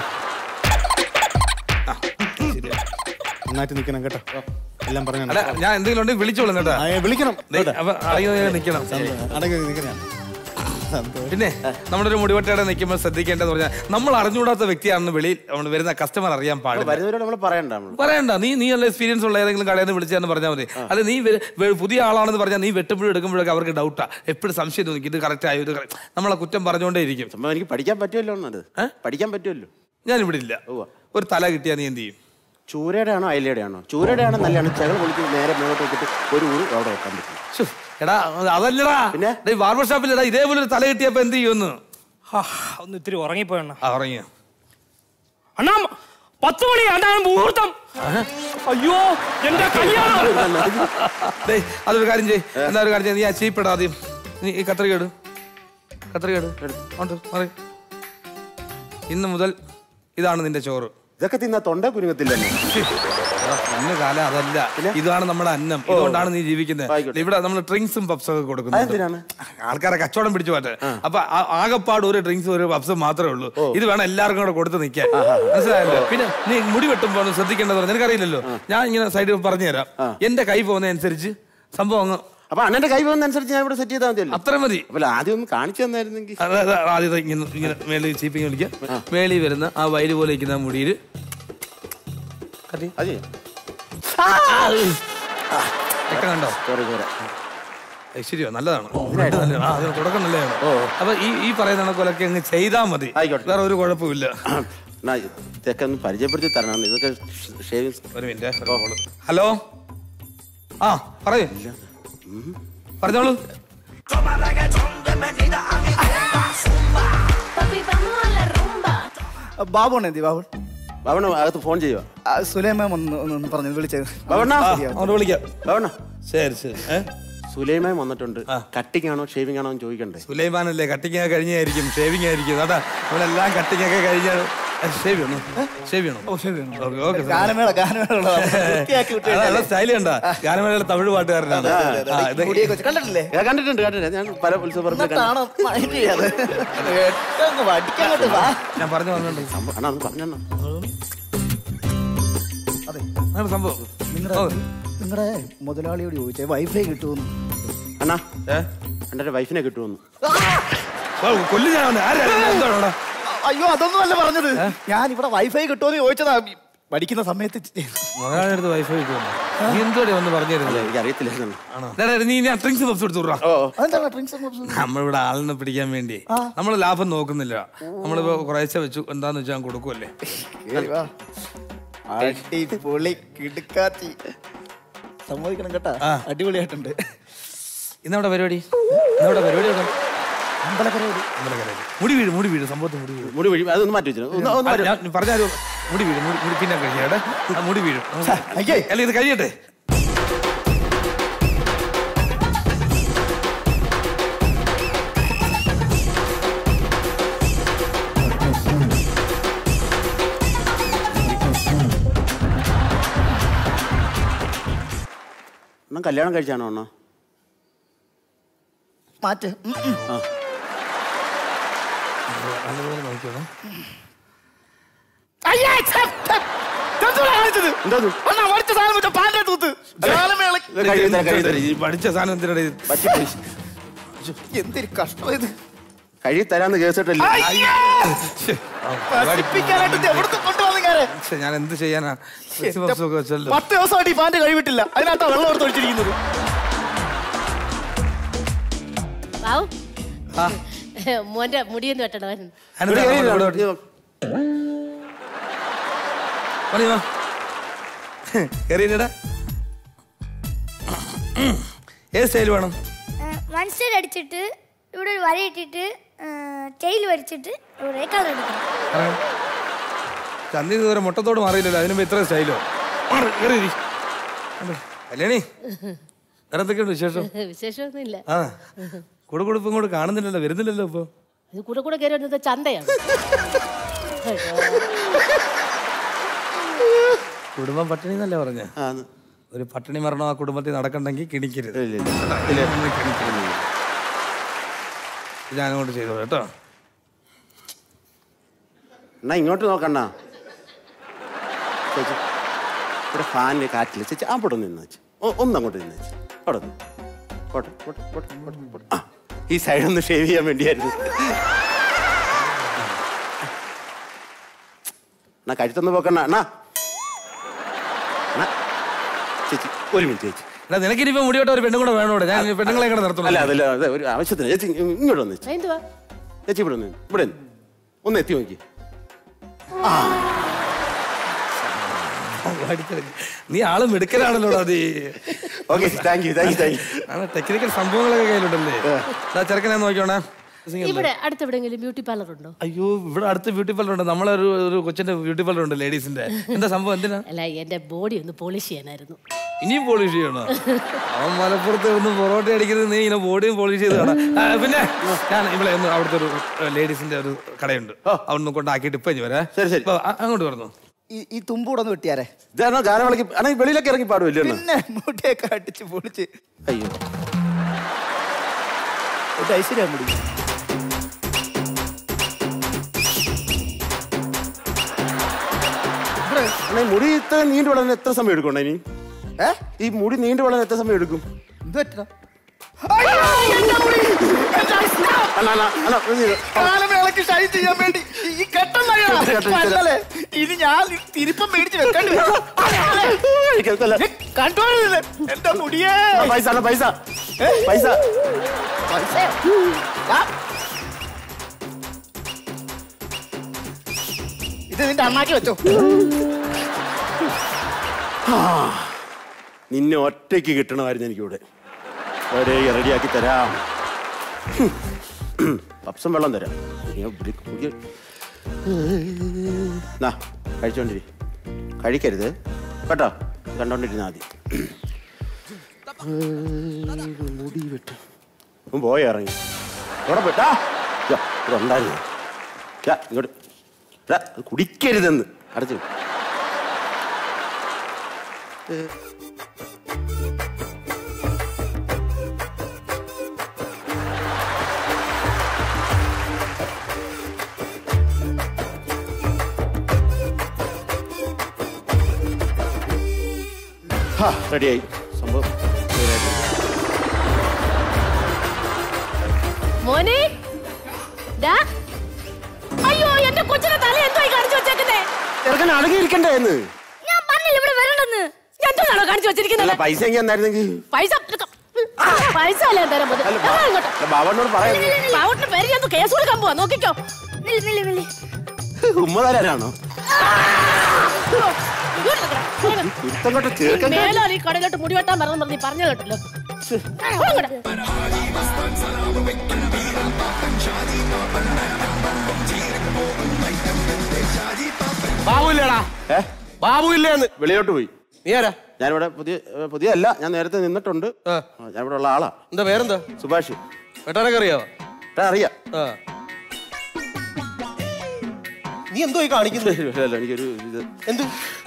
നന്നായിട്ട് നിൽക്കണം കേട്ടോ എല്ലാം പറഞ്ഞു അല്ല ഞാൻ എന്തെങ്കിലും ഉണ്ടെങ്കിൽ വിളിച്ചോളും കേട്ടോ വിളിക്കണം ദേ, അപ്പൊ അടങ്ങി ഒതുങ്ങി നിൽക്കണം അടങ്ങി നിൽക്കണം പിന്നെ നമ്മുടെ ഒരു മുടിവട്ടയുടെ നിൽക്കുമ്പോൾ ശ്രദ്ധിക്കേണ്ടതെന്ന് പറഞ്ഞാൽ നമ്മൾ അറിഞ്ഞുകൂടാത്ത വ്യക്തിയാണെന്ന് വെളിയിൽ നമ്മൾ വരുന്ന കസ്റ്റമർ അറിയാൻ പാടില്ല വരുന്നവരോട് നമ്മൾ പറയണ്ട നമ്മൾ പറയണ്ട നീ നീ നല്ല എക്സ്പീരിയൻസ് ഉള്ള ഏതെങ്കിലും കടയിൽ നിന്ന് വിളിച്ചാന്ന് പറഞ്ഞാൽ മതി അല്ല നീ വെ- വെ- പുതിയ ആളാണെന്ന് പറഞ്ഞാൽ നീ വെട്ടുമ്പോഴും എടുക്കുമ്പോഴൊക്കെ അവർക്ക് ഡൗട്ടാ എപ്പോഴും സംശയം തോന്നി ഇത് കറക്റ്റ് ആയോ ഇത് correct- നമ്മളെ കുറ്റം പറഞ്ഞുകൊണ്ടേ ഇരിക്കും സംഭവം എനിക്ക് പഠിക്കാൻ പറ്റുമല്ലോ എന്നത് പഠിക്കാൻ പറ്റുമല്ലോ ഞാൻ ഇവിടെ ഇല്ല ഒരു തല കിട്ടിയാൽ നീ എന്ത് ചെയ്യും ചൂരയുടെ ആണോ അയലയുടെ ആണോ ചൂരയുടെ ആണോ നല്ലതാണ് ചെകൾ പൊളിച്ച് നേരെ മേലോട്ട് വെച്ചിട്ട് ഒരു ഊര് അവിടെ വെക്കാൻ പറ്റും ശ്ശോ, എടാ അതല്ലടാ പിന്നെ ബാർബർ ഷോപ്പിലടാ ഇതേപോലെ ഒരു തല കിട്ടിയപ്പോ എന്ത് ചെയ്യുമെന്ന് ഹാ, ഒന്ന് ഇത്തിരി ഉറങ്ങിപ്പോയണ്ണ ആ ഉറങ്ങിയ അണ്ണാ പത്ത് മണി അതാണ് മുഹൂർത്തം അയ്യോ എന്റെ കല്യാണം ഡേയ് അതൊരു കാര്യം ചെയ്യ് എന്താ ഒരു കാര്യം ചെയ്യ് നീ ആ ചീപ്പിടാ ആദ്യം നീ ഈ കത്രിക ഇട് കത്രിക ഇട് ഉണ്ട് മാറി ഇന്ന് മുതൽ ഇതാണ് നിന്റെ ചോറ് ഇതൊക്കെ തിന്നാ തൊണ്ട കുരുങ്ങത്തില്ലെന്നോ ഇന്ന് കാലം അതല്ല ഇതാണ് നമ്മുടെ അന്നം ഇതുകൊണ്ടാണ് നീ ജീവിക്കുന്നത് ഇവിടെ നമ്മൾ ഡ്രിങ്ക്സും പപ്സും ഒക്കെ കൊടുക്കുന്നത് അതെന്തിനാണ്? ആൾക്കാരെ കച്ചവടം പിടിച്ചു മാറ്റേ അപ്പൊ ആ- ആകപ്പാട് ഒരു ഡ്രിങ്ക്സും ഒരു പപ്സും മാത്രമേ ഉള്ളൂ ഇത് വേണം എല്ലാവർക്കും കൂടെ കൊടുത്ത് നിൽക്കാൻ മനസ്സിലായല്ലോ പിന്നെ നീ മുടി വെട്ടുമ്പോൾ ഒന്ന് ശ്രദ്ധിക്കേണ്ടത് നിനക്കറിയില്ലല്ലോ ഞാൻ ഇങ്ങനെ സൈഡിൽ പറഞ്ഞു തരാം എന്റെ കൈ പോകുന്നതനുസരിച്ച് സംഭവം അങ്ങ് അപ്പൊ അണ്ണന്റെ കൈ പോകുന്നതനുസരിച്ച് ഞാൻ ഇവിടെ സെറ്റ് ചെയ്താൽ മതിയല്ലോ അത്ര മതി അപ്പൊ ആദ്യം ഒന്ന് കാണിച്ചു തന്നായിരുന്നെങ്കിൽ അതായത് ആദ്യം ദാ ഇങ്ങനെ ഇങ്ങനെ മേളിൽ ചീപ്പിങ് വിളിക്കുക മേളിൽ വരുന്ന ആ വയല് പോലെ ഇരിക്കുന്ന മുടിയിൽ അതെ ഒക്കെ കണ്ടോ ശരിയോ നല്ലതാണ് നല്ലതാണ്. ആ, അതിന് തുടക്കം നല്ലതാണ് അപ്പൊ ഈ ഈ പറയുന്ന കണക്കൊലൊക്കെ അങ്ങ് ചെയ്താൽ മതി വേറെ ഒരു കുഴപ്പമില്ല എന്നാ ഇതൊക്കെ ഒന്ന് പരിചയപ്പെടുത്തി തരണം ഇതൊക്കെ ഷേവിങ്സ് ഒരു മിനിറ്റ് ഹലോ ആ പറയൂ പറഞ്ഞോളൂ ബാബുണ് എന്തി ബാബു ബാബുണ അകത്ത് ഫോൺ ചെയ്യുക സുലൈമാൻ ഒന്ന് ഒന്ന് ഒന്ന് പറഞ്ഞു വിളിച്ചത് ബാബുണ്ണ അങ്ങോട്ട് വിളിക്കാം ബാബുണ്ണ ശരി ശരി ഏ? സുലൈമാൻ വന്നിട്ടുണ്ട് കട്ടിങ് ആണോ ഷേവിംഗ് ആണോ എന്ന് ചോദിക്കണ്ടേ സുലൈമാനല്ലേ കട്ടിങ് ഒക്കെ കഴിഞ്ഞായിരിക്കും ഷേവിംഗ് ആയിരിക്കും അതാ നമ്മളെല്ലാം കട്ടിങ് ഒക്കെ കഴിഞ്ഞാൽ ഷേവ് ചെയ്യണോ ഷേവ് ചെയ്യണോ ഓ ശരി വേണം. ഓക്കെ ഓക്കെ ഗാനമേള ഗാനമേള വൃത്തിയാക്കി വിട്ട് കഴിഞ്ഞാലേ. സ്റ്റൈൽ കണ്ട ഗാനമേളയുടെ തമിഴ് പാട്ടുകാരനാണ് ആ, ഇത് മുടിയൊക്കെ വെച്ച് കണ്ടിട്ടില്ലേ ഞാൻ കണ്ടിട്ടുണ്ട് കണ്ടിട്ടുണ്ട് ഞാൻ പല ഉത്സവ എന്നിട്ടാണ് മൈൻഡ് ചെയ്യാതെ ഏറ്റവും വടിക്കങ്ങോട്ട് വാ ഞാൻ പറഞ്ഞു വന്നിട്ടുണ്ട് അണ്ണാ ഒന്ന് പറഞ്ഞോ അതാണ് സംഭവം നിങ്ങളുടെ നിങ്ങളുടെ മുതലാളിയോട് ചോദിച്ചേ വൈഫൈ കിട്ടുമെന്ന് അണ്ണാ എന്റെ വൈഫിനെ കിട്ടുമെന്ന് കൊല്ലു ഞാൻ വന്നേ. ആരാ? എന്താണെടാ? അയ്യോ അതൊന്നും അല്ല പറഞ്ഞത് ഞാൻ ഇവിടെ വൈഫൈ കിട്ടുമെന്ന് ചോദിച്ചതാ പഠിക്കുന്ന സമയത്ത് മുതലാളിയുടെ അടുത്ത് വൈഫൈ കിട്ടുമോ നീ എന്തോടെ ഒന്ന് പറഞ്ഞു തരുന്നത് എനിക്ക് അറിയത്തില്ല ആണോ ഡാ, ഡാ, നീ ഇനി ഡ്രിങ്ക്സ് പപ്സ് എടുത്തു വിട്രാ. അതെന്താണ് ഡ്രിങ്ക്സ് നമ്മളിവിടെ ആളിനെ പിടിക്കാൻ വേണ്ടി നമ്മൾ ലാഭം നോക്കുന്നില്ല നമ്മളിപ്പോ കുറേശ്ശെ വെച്ചു എന്താന്ന് വെച്ചാൽ കൊടുക്കുമല്ലേ അടിപൊളി കിടുക്കാച്ചി സമ്മതിക്കണം കേട്ടാ അടിപൊളിയായിട്ടുണ്ട് ഇന്നവിടെ പരിപാടി ഇന്നവിടെ പരിപാടി എവിടെ? അമ്പലക്കരയിൽ അമ്പലക്കരയിൽ. മുടി വീഴും മുടി വീഴും സംഭവത്തിൽ മുടി വീഴും മുടി വീഴും അതൊന്ന് മാറ്റി വെച്ചിരുന്നു ഒന്ന് ഒന്ന് ആ, മാറ്റി ഞാൻ പറഞ്ഞാലും മുടി വീഴും മുടി മുടി പിന്നെ കഴിയാടെ ആ, മുടി വീഴും അയ്യേ. അല്ല ഇത് കഴിയട്ടെ അണ്ണൻ കല്യാണം കഴിച്ചാണോ അണ്ണാ മാറ്റ് ഉം, ഉം. ആ നല്ലപോലെ നോക്കിയോളാം അയ്യേ, ഛെ, ഛെ. ഇതെന്തുവാ കാണിച്ചത്? എന്തത്? അണ്ണാ, വടിച്ച സാധനം വെച്ച പാൻ്റെ തൂത്ത്. ഗാനമേള- ഇത് കഴിയും, തരാം, കഴിയും, തരാം. ഈ പഠിച്ച സാധനം എന്തിനാ ഇത്? പറ്റി പോയി. എന്തൊരു കഷ്ടം ഇത് കഴി തരാന്ന് കേസിട്ടല്ലേ അയ്യേ! നശിപ്പിക്കാനായിട്ട് ഇത് എവിടുത്തെ കൊണ്ടുവന്നു ഇങ്ങനെ? ശ്ശെ, ഞാൻ എന്ത് ചെയ്യാനാ ഡ്രിങ്ക്സ് പപ്സ് ഒക്കെ വെച്ചല്ലോ പത്ത് ദിവസമായിട്ട് ഈ പാൻ്റെ കഴിവിട്ടില്ല അതിനകത്താ വെള്ളം എടുത്ത് ഒഴിച്ചിരിക്കുന്നത് ബാബു മോന്റെ മുടിയൊന്നും വെട്ടണമായിരുന്നു അതിനെന്താ ഇവിടെ ഇവിടെ ഇവിടെ ഇവിടെ. മതി, വാ. കേറിയില്ലടാ? ഏത് സ്റ്റൈൽ വേണം വൺ സൈഡ് അടിച്ചിട്ട് ഇവിടെ ഒരു വര ഇട്ടിട്ട് ചെയിൽ വരച്ചിട്ട് ഇവിടെ കളർ അടിക്കണം ചന്തി ഇതുവരെ മുട്ടത്തോട് മാറിയില്ലല്ലോ അതിനുമ്പോ ഇത്ര സ്റ്റൈലോ മാറ്, കേറി ഇരി. കല്യാണി വേറെ എന്തൊക്കെയുണ്ട് വിശേഷം വിശേഷമൊന്നുമില്ല ആ കൂടെ കൂടെ ഇപ്പൊ ഇങ്ങോട്ട് കാണുന്നില്ലല്ലോ വരുന്നില്ലല്ലോ ഇപ്പൊ ഇത് കൂടെ കൂടെ കയറി വന്നത് ചന്തയാണ് കുടുംബം പട്ടിണി എന്നല്ലേ പറഞ്ഞ ഒരു പട്ടിണി മരണം ആ കുടുംബത്തിൽ നടക്കണ്ടെങ്കിൽ കിണിക്കരുത് ഒന്ന് കിണിക്കരുത്. ഇത് ഞാനങ്ങോട്ട് ചെയ്തോ കേട്ടോ എന്നാ ഇങ്ങോട്ട് നോക്കണ്ണ ചേച്ചി ഇവിടെ ഫാനിന് കാറ്റില്ല ചേച്ചി അവിടെ ഒന്ന് നിന്ന് വെച്ച് ഒന്ന് അങ്ങോട്ട് നിന്ന് വെച്ച് അവിടെ നിന്ന്. പോട്ടെ പോട്ടെ പോട്ടെ പോട്ടെ പോട്ടെ ആ ഈ സൈഡ് ഒന്ന് ഷേവ് ചെയ്യാൻ വേണ്ടിയായിരുന്നു എന്നാ കഴുത്തൊന്ന് പോക്കണ്ണ അണ്ണാ അണ്ണാ. ചേച്ചി ഒരു മിനിറ്റ് ചേച്ചി എടാ നിനക്കിനിപ്പോ മുടിയോട്ട് ഒരു പെണ്ണും കൂടെ വേണോടെ ഞാൻ പെണ്ണുങ്ങളെ കൂടെ നിർത്തുള്ളൂ അല്ല അതല്ല അതെ ഒരു ആവശ്യത്തിന് ചേച്ചി ഇ- ഇങ്ങോട്ട് വന്ന് ചേച്ചി എന്തുവാ ചേച്ചി ഇവിടെ നിന്ന് ഇവിടെ നിന്ന്. ഒന്ന് എത്തി നോക്കി നീ ആള് മിടുക്കലാണല്ലോ അത് okay thank you thank you thank you technical സംഭവങ്ങളൊക്കെ കയ്യിലുണ്ടല്ലേ ദാ ചെറുക്കനെ നോക്കിയോണേ ഇവിടെ അടുത്തെവിടെങ്കിലും ബ്യൂട്ടി പാർലർ ഉണ്ടോ അയ്യോ ഇവിടെ അടുത്ത് ബ്യൂട്ടി പാർലർ ഉണ്ട് നമ്മളെ ഒരു ഒരു കൊച്ചിന്റെ ബ്യൂട്ടി പാർലർ ഉണ്ട് ലേഡീസിന്റെ എന്താ സംഭവം എന്തിനാ അല്ല എന്റെ ബോഡി ഒന്ന് പോളിഷ് ചെയ്യാനായിരുന്നു ഇനിയും പോളിഷ് ചെയ്യണോ അവൻ മലപ്പുറത്ത് ഒന്ന് പൊറോട്ട അടിക്കുന്നത് നീ ഇങ്ങനെ ബോഡിയും പോളിഷ് ചെയ്ത് കാണാം ആ, പിന്നെ ഞാൻ ഇവിടെ ഒന്ന് അവിടുത്തെ ഒരു ലേഡീസിന്റെ ഒരു കടയുണ്ട് അവിടെ കൊണ്ടാക്കിയിട്ട് ഇപ്പൊ ഇനി വരാം ശരി ശരി ഇപ്പൊ അ- അങ്ങോട്ട് പറഞ്ഞു ഈ ഈ തുമ്പൂടെ ഒന്ന് വെട്ടിയാരെ ഇതാണോ ഗാനമേളക്ക് ആണെങ്കിൽ വെളിയിലൊക്കെ ഇറങ്ങി പാടുമല്ലേ ഒന്ന്? പിന്നെ മുടിയൊക്കെ അടിച്ച് പൊളിച്ച് അയ്യോ ഒരു ഐശ്വര്യ മുടി അണ്ണാ, ഈ മുടി ഇത്ര നീണ്ടു വളരാൻ എത്ര സമയം എടുക്കും ഇനി ഏ ഈ മുടി നീണ്ടു വളരാൻ എത്ര സമയം എടുക്കും എന്ത് പറ്റാ അണ്ണാ, അണ്ണാ, അണ്ണാ, ഒന്ന് ഇത്. കാലമേളക്ക് ഷൈൻ ചെയ്യാൻ വേണ്ടി ഈ കെട്ടം നല്ലതാ. കെട്ടം ശരി. അല്ലല്ലേ? ഇത് ഞാൻ ഈ തിരുപ്പം മേടിച്ച് വെക്കേണ്ടി വരും. എനിക്കതല്ല. കണ്ടോളില്ലേ എന്റെ മുടിയേ ആ, പൈസ അണ്ണാ, പൈസ പൈസ പൈസ ആ. ഇത് നിന്റെ അണ്ണാക്കി വെച്ചോ ആ, നിന്നെ ഒറ്റയ്ക്ക് കിട്ടണമായിരുന്നു എനിക്കിവിടെ അവിടെ റെഡിയാക്കി തരാം ഹും. പപ്സും വെള്ളം തരാം ഞാൻ ഇവിടെ പുതിയ നാ കഴിച്ചോണ്ടിരി കഴിക്കരുത് കേട്ടോ കണ്ടോണ്ടിരുന്നാ മതി മുടി വെട്ട് അവൻ പോയ ഇറങ്ങി ഇവിടെ പോയിട്ടാ ഇവിടെ ഉണ്ടായിരുന്നു യാ, ഇങ്ങോട്ട് എടാ, അത് കുടിക്കരുതെന്ന് അടച്ചു റെഡിയായി സംഭവം മോനെ ദാ. അയ്യോ എന്റെ കൊച്ചിനെ തല എന്തായി കാണിച്ചു വെച്ചേക്കുന്നേ ചെറുക്കൻ അടങ്ങിയിരിക്കണ്ടേ എന്ന് ഞാൻ പറഞ്ഞില്ല ഇവിടെ വരണ്ടെന്ന് എന്താണോ കാണിച്ചു വെച്ചിരിക്കുന്നത് അല്ല പൈസ എങ്ങനെ എന്നായിരുന്നെങ്കിൽ പൈസ ആ, പൈസ അല്ലേ തരാൻ പോകുന്നത് അല്ല, എടാ ഇങ്ങോട്ട്. അല്ല, ബാബണ്ണോട് പറയാം ബാവട്ടിന്റെ പേര് ഞാൻ കേസ് കൊടുക്കാൻ പോവാ നോക്കിക്കോ ഉമ്മ തരാനാണോ കുരുത്തം കൊണ്ട് ചേർക്കണ്ട മേലോ ഈ കടയിലോട്ട് മുടി വെട്ടാൻ പറഞ്ഞു പറഞ്ഞു പറഞ്ഞു കേട്ടല്ലോ ബാബു ഇല്ലേടാ ബാബു ഇല്ലേന്ന് വെളിയോട്ട് പോയി നീ ആരാ ഞാനിവിടെ പുതിയ ഏ, പുതിയ അല്ല ഞാൻ നേരത്തെ നിന്നിട്ടുണ്ട് ആ, ഞാനിവിടെ ഉള്ള ആളാ എന്താ പേരെന്താ സുഭാഷ് വെട്ടാനൊക്കെ അറിയാവോ അറിയാം നീ എന്തോ ഈ കാണിക്കുന്നത് അല്ല എനിക്കൊരു ഇത് എന്ത്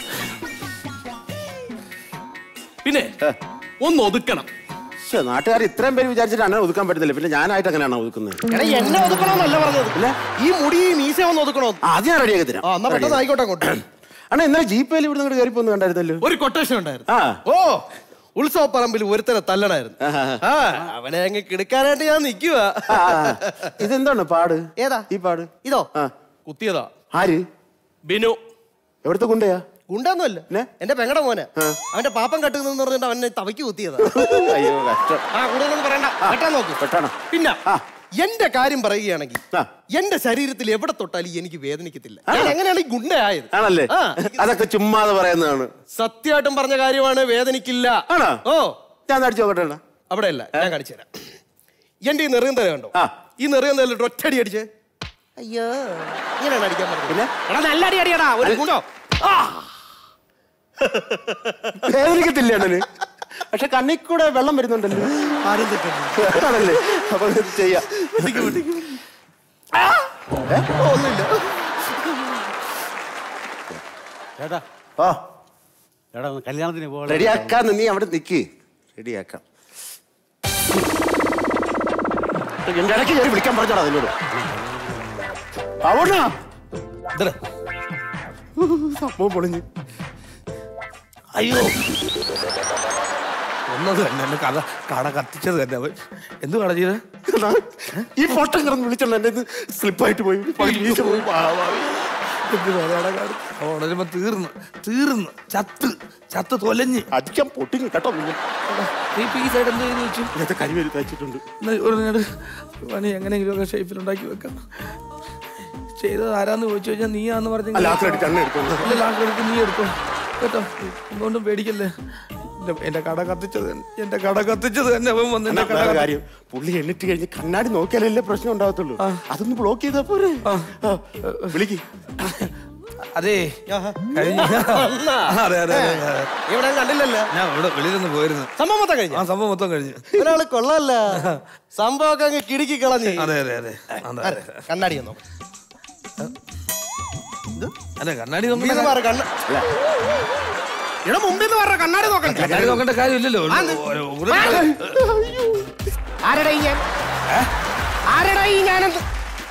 പിന്നെ ഒന്ന് ഒതുക്കണം നാട്ടുകാർ ഇത്രയും പേര് വിചാരിച്ചിട്ട് അങ്ങനെ ഒതുക്കാൻ പറ്റത്തില്ല പിന്നെ ഞാനായിട്ട് അങ്ങനെയാണോ ഒതുക്കുന്നത് എടാ എന്നെ ഒതുക്കണമെന്നല്ല പറഞ്ഞത് ഈ മുടി ഈ മീശ ഒന്ന് ഒതുക്കണോ അത് ഞാൻ റെഡിയാക്കി തരാം ആ എന്നാ പെട്ടെന്ന് ആയിക്കോട്ടെ അങ്ങോട്ട് അണ്ണാ ഇന്നലെ ജീപ്പേയിൽ ഇവിടെ നിന്ന് കയറി പോന്ന് കണ്ടായിരുന്നല്ലോ ഒരു കൊട്ടേഷൻ ഉണ്ടായിരുന്നു ആ ഓ ഉത്സവപ്പറമ്പിൽ ഒരുത്തനെ തല്ലണായിരുന്നു ആ അവനെ അങ്ങ് കിടക്കാനായിട്ട് ഞാൻ നിൽക്കുക ആ, ഇതെന്താണ് പാട് ഏതാ ഈ പാട് ഇതോ ആ കുത്തിയതാ ആര് ബിനു എവിടുത്തെ കൊണ്ടയാ ഗുണ്ടൊന്നുമല്ല എന്റെ പെങ്ങടെ മോനെ അവന്റെ പാപ്പം കട്ടുന്നെന്ന് പറഞ്ഞിട്ട് അവനെ തവയ്ക്ക് കുത്തിയതാ അയ്യോ കഷ്ടം ആ കൂടുതലൊന്നും പറയണ്ട വെട്ടാൻ നോക്ക് പെട്ടാണോ പിന്നെ എന്റെ കാര്യം പറയുകയാണെങ്കിൽ എന്റെ ശരീരത്തിൽ എവിടെ തൊട്ടാലും എനിക്ക് വേദനിക്കത്തില്ല ഞാൻ എങ്ങനെയാണ് ഈ ഗുണ്ടയായത് ആണല്ലേ ആ. അതൊക്കെ ചുമ്മാതെ പറയുന്നതാണ് സത്യമായിട്ടും പറഞ്ഞ കാര്യമാണ് വേദനിക്കില്ല ആണോ ഓ ഞാൻ അടിച്ചു നോക്കട്ടെ അണ്ണാ. അവിടെയല്ല ഞാൻ കാണിച്ചു തരാം എന്റെ ഈ നെറിയം തല കണ്ടോ ഈ നെറിയം തല ഒറ്റടി അടിച്ചേ അയ്യോ ഇങ്ങനെയാണ് അടിക്കാൻ പറഞ്ഞത് പിന്നെ എടാ നല്ല അടി അടിയടാ ഒരു ഗുണ്ടോ ആ വേദനിക്കത്തില്ല അണ്ണന് പക്ഷെ കണ്ണിൽ കൂടെ വെള്ളം വരുന്നുണ്ടല്ലോ ആണല്ലേ അപ്പൊ ഇത് ചെയ്യാം ഏ? ഒന്നുമില്ല ചേട്ടാ ഓ എടാ ഒന്ന് കല്യാണത്തിന് പോകാൻ റെഡിയാക്കാൻ നീ അവിടെ നിക്ക് റെഡിയാക്കാം എന്റെ ഇടയ്ക്ക് കയറി വിളിക്കാൻ പറഞ്ഞോടാ അതിനോട് അവണാ സംഭവം പൊളിഞ്ഞ് അയ്യോ ഒന്നത് തന്നെ എന്നെ കട കട കത്തിച്ചത് തന്നെ അവൻ എന്ത് കട ചെയ്ത ഈ ഫോട്ടോ കിടന്ന് വിളിച്ചോണ്ട് എന്റെ സ്ലിപ്പായിട്ട് പോയി പകുതി വീശ പോയി പാവായി. എന്ത് വേലയാടാ കാട്? അവൻ ഉണരുമ്പോ തീർന്ന് തീർന്ന് ചത്ത് ചത്ത് തൊലഞ്ഞ് അധികം പൊട്ടിങ് കേട്ടോ നിങ്ങൾ നീ ഇപ്പൊ ഈ സൈഡ് എന്ത് ചെയ്ത് വെച്ചു ഇന്നത്തെ കരിവേലി തയ്ച്ചിട്ടുണ്ട് എന്നാ ഒരു നേട് പണി എങ്ങനെയെങ്കിലും ഒക്കെ ഷേപ്പിൽ ഉണ്ടാക്കി വെക്കാം ചെയ്തത് ആരാന്ന് ചോദിച്ചു കഴിഞ്ഞാൽ നീയാന്ന് പറഞ്ഞു അല്ല, ആ credit അണ്ണൻ എടുത്തോ. ഇല്ല ആ ക്രെഡിറ്റ് നീ എടുത്തോ കേട്ടോ എന്തുകൊണ്ടും പേടിക്കല്ലേ എന്റെ- എന്റെ കട കത്തിച്ചത് തന്നെ- എന്റെ കട കത്തിച്ചത് തന്നെ അവൻ വന്ന് എന്റെ എന്നാ കട വേറെ കത്തി- കാര്യം പുള്ളി എണ്ണിട്ട് കഴിഞ്ഞ് കണ്ണാടി നോക്കിയാലല്ലേ പ്രശ്നം ഉണ്ടാകത്തുള്ളൂ അതൊന്ന് ബ്ലോക്ക് ചെയ്താ പോരെ ആ, വിളിക്ക് അതെ കഴിഞ്ഞ അതെ അതെ അതെ, അതെ. ഇവിടെ കണ്ടില്ലല്ലോ ഞാൻ ഇവിടെ വെളിയിലൊന്ന് പോയിരുന്നു സംഭവം മൊത്തം കഴിഞ്ഞു ആ സംഭവം മൊത്തം കഴിഞ്ഞു ഒരാള് കൊള്ളല്ല സംഭവമൊക്കെ അങ്ങ് കിടുക്കി കളഞ്ഞ് അതെ അതെ അതെ അതെ, അതെ. കണ്ണാടി ഒന്നോ അല്ല കണ്ണാടി മുമ്പിൽ നിന്ന് മാറ്, കണ്ണ- ഇവിടെ മുമ്പിൽ നിന്ന് പറഞ്ഞ കണ്ണാടി നോക്കണ്ട കണ്ണാടി നോക്കേണ്ട കാര്യമില്ലല്ലോ ആന്ന്. ഒരു- ഒരു- ആരടാ ഈ ഞാൻ ആരടാ ഈ ഞാനെന്ത്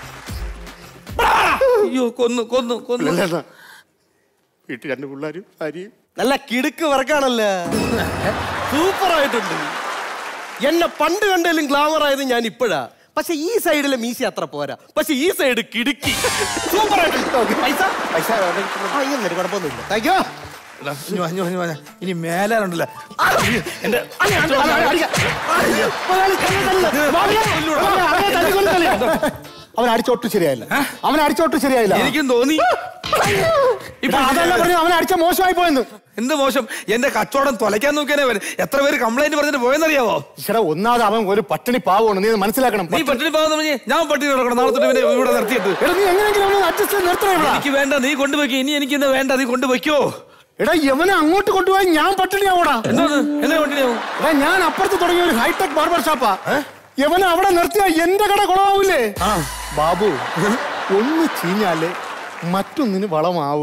അയ്യോ കൊന്നു കൊന്നു കൊന്നു വീട്ടിൽ രണ്ട് പിള്ളേരും ഭാര്യയും നല്ല കിടുക്ക് വർക്കാണല്ലോ സൂപ്പർ ആയിട്ടുണ്ട് എന്നെ പണ്ട് കണ്ടേലും ഗ്ലാമർ ആയത് ഞാൻ ഇപ്പോഴാ പക്ഷെ ഈ സൈഡിലെ മീശ അത്ര പോരാ പക്ഷെ ഈ സൈഡ് കിടുക്കി സൂപ്പർ ആയിട്ടുണ്ട് പൈസ പൈസ ആ, ഇങ്ങനെ തരും, കുഴപ്പമൊന്നുമില്ല താങ്ക് യു എടാ, ഇഞ്ഞി വാ, ഇഞ്ഞി വാ, ഇഞ്ഞി വാ. ഇനി മേലാലുണ്ടല്ലോ എന്റെ അവൻ അടിച്ചോട്ട് ശരിയായില്ല അവൻ അടിച്ചോട്ട് ശരിയായില്ല എനിക്കും തോന്നി ഇപ്പൊ അതല്ല പറഞ്ഞു അവൻ അടിച്ച മോശമായി പോയെന്ന് എന്ത് മോശം എന്റെ കച്ചവടം തുലയ്ക്കാൻ നോക്കിയാനേ വരും എത്ര പേര് കംപ്ലൈന്റ് പറഞ്ഞിട്ട് പോയെന്നറിയാവോ ഈശ്വര ഒന്നാമത് അവൻ ഒരു പട്ടിണി പാവമാണ് നീ ഇത് മനസ്സിലാക്കണം നീ പട്ടിണി പാകുന്ന പറഞ്ഞ് ഞാൻ പട്ടിണി നടക്കണം നാളെ തൊട്ട് ഇവനെ ഇവിടെ നിർത്തിയിട്ട് എടാ നീ എങ്ങനെയെങ്കിലും അവനെ അഡ്ജസ്റ്റ് ചെയ്ത് നിർത്തണം ഇവിടെ. എനിക്ക് വേണ്ട നീ കൊണ്ടുപോയി ഇനി എനിക്ക് എന്താ വേണ്ട നീ കൊണ്ടുപോയിക്കോ എടാ യവനെ അങ്ങോട്ട് കൊണ്ടുപോയി ഞാൻ പട്ടിണിയാവൂടാ എന്തോന്ന് എന്നെ പട്ടിണിയാവും എടാ ഞാൻ അപ്പുറത്ത് തുടങ്ങിയ ഒരു ഹൈടെക് ബാർബർ ഷാപ്പാ യവനെ അവിടെ നിർത്തിയ എന്റെ കട കുളമാവൂലേ ബാബു ഒന്ന് ചീഞ്ഞാലേ മറ്റൊന്നിന് വളമാവൂ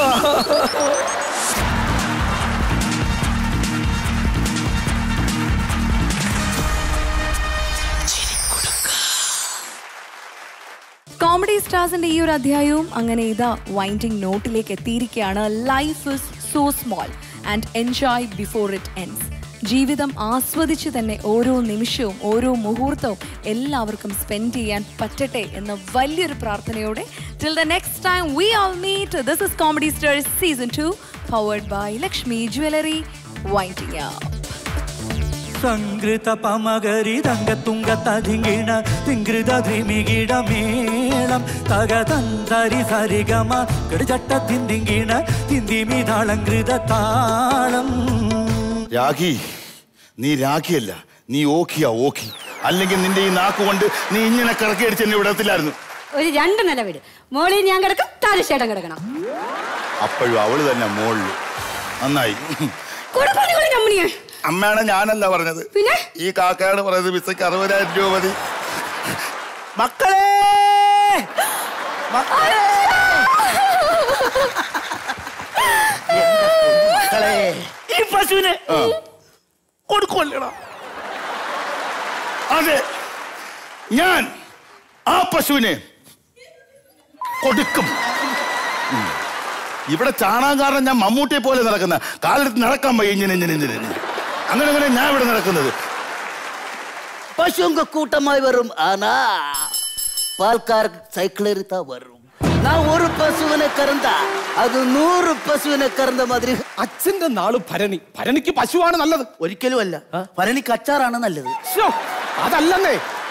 കോമഡി സ്റ്റാർസിന്റെ ഈ ഒരു അധ്യായവും അങ്ങനെ ഇതാ വൈൻഡിങ് നോട്ടിലേക്ക് എത്തിയിരിക്കുകയാണ് life is so small and enjoy before it ends ജീവിതം ആസ്വദിച്ച് തന്നെ ഓരോ നിമിഷവും ഓരോ മുഹൂർത്തവും എല്ലാവർക്കും സ്പെൻഡ് ചെയ്യാൻ പറ്റട്ടെ എന്ന വലിയൊരു പ്രാർത്ഥനയോടെ till the next time we all meet this is comedy stars season two powered by Lakshmi jewellery winding up സംഗൃത പമകരി തങ്കത്തുങ്ക തതിങ്കിണ തിങ്കൃത ദ്രിമികിട മേളം തകതന്തരി സരിഗമ കിടചട്ട തിന്തിങ്കിണ തിന്തിമിതാളങ്കൃത താളം രാഖി നീ രാഖിയല്ല നീ ഓക്കിയാ ഓക്കി അല്ലെങ്കിൽ നിന്റെ ഈ നാക്ക് കൊണ്ട് നീ ഇങ്ങനെ കറക്കി അടിച്ച് എന്നെ വിടത്തില്ലായിരുന്നു ഒരു രണ്ട് നില വീട് മോളിൽ ഞാൻ കിടക്കും താരശേട്ടൻ കിടക്കണം അപ്പോഴും അവള് തന്നെ മോളില് നന്നായി കൊടുപ്പാടുകൾ നമ്മളിയെ അമ്മയാണ് ഞാനല്ല പറഞ്ഞത് പിന്നെ ഈ കാക്കയാണ് പറയുന്നത് വിസയ്ക്ക് അറുപതിനായിരം രൂപ മതി മക്കളെ മക്കളെ ഈ പശുവിനെ ആ. കൊടുക്കുമല്ലേടാ അതെ ഞാൻ ആ പശുവിനെ കൊടുക്കും ഉം. ഇവിടെ ചാണാൻ കാരണം ഞാൻ മമ്മൂട്ടിയെ പോലെ നടക്കുന്ന കാലെടുത്ത് നടക്കാൻ വയ്യ ഇങ്ങനെ ഇങ്ങനെ ഇങ്ങനെ ഇങ്ങനെ. അങ്ങനെ അങ്ങനെ ഞാൻ ഇവിടെ നടക്കുന്നത് பசுங்க கூட்டமாய் வரும் ஆனா பால்கார் சைக்கிள் ஏறித்தா வரும் நான் ஒரு பசுவினை கறந்தா അത് നൂറ് പശുവിനെ കറന്ന മാതിരി അച്ഛന്റെ നാള് ഭരണി ഭരണിക്ക് പശുവാണ് നല്ലത് ഒരിക്കലും അല്ല ഭരണിക്ക് അച്ചാറാണ് നല്ലത് അതല്ലെന്നേ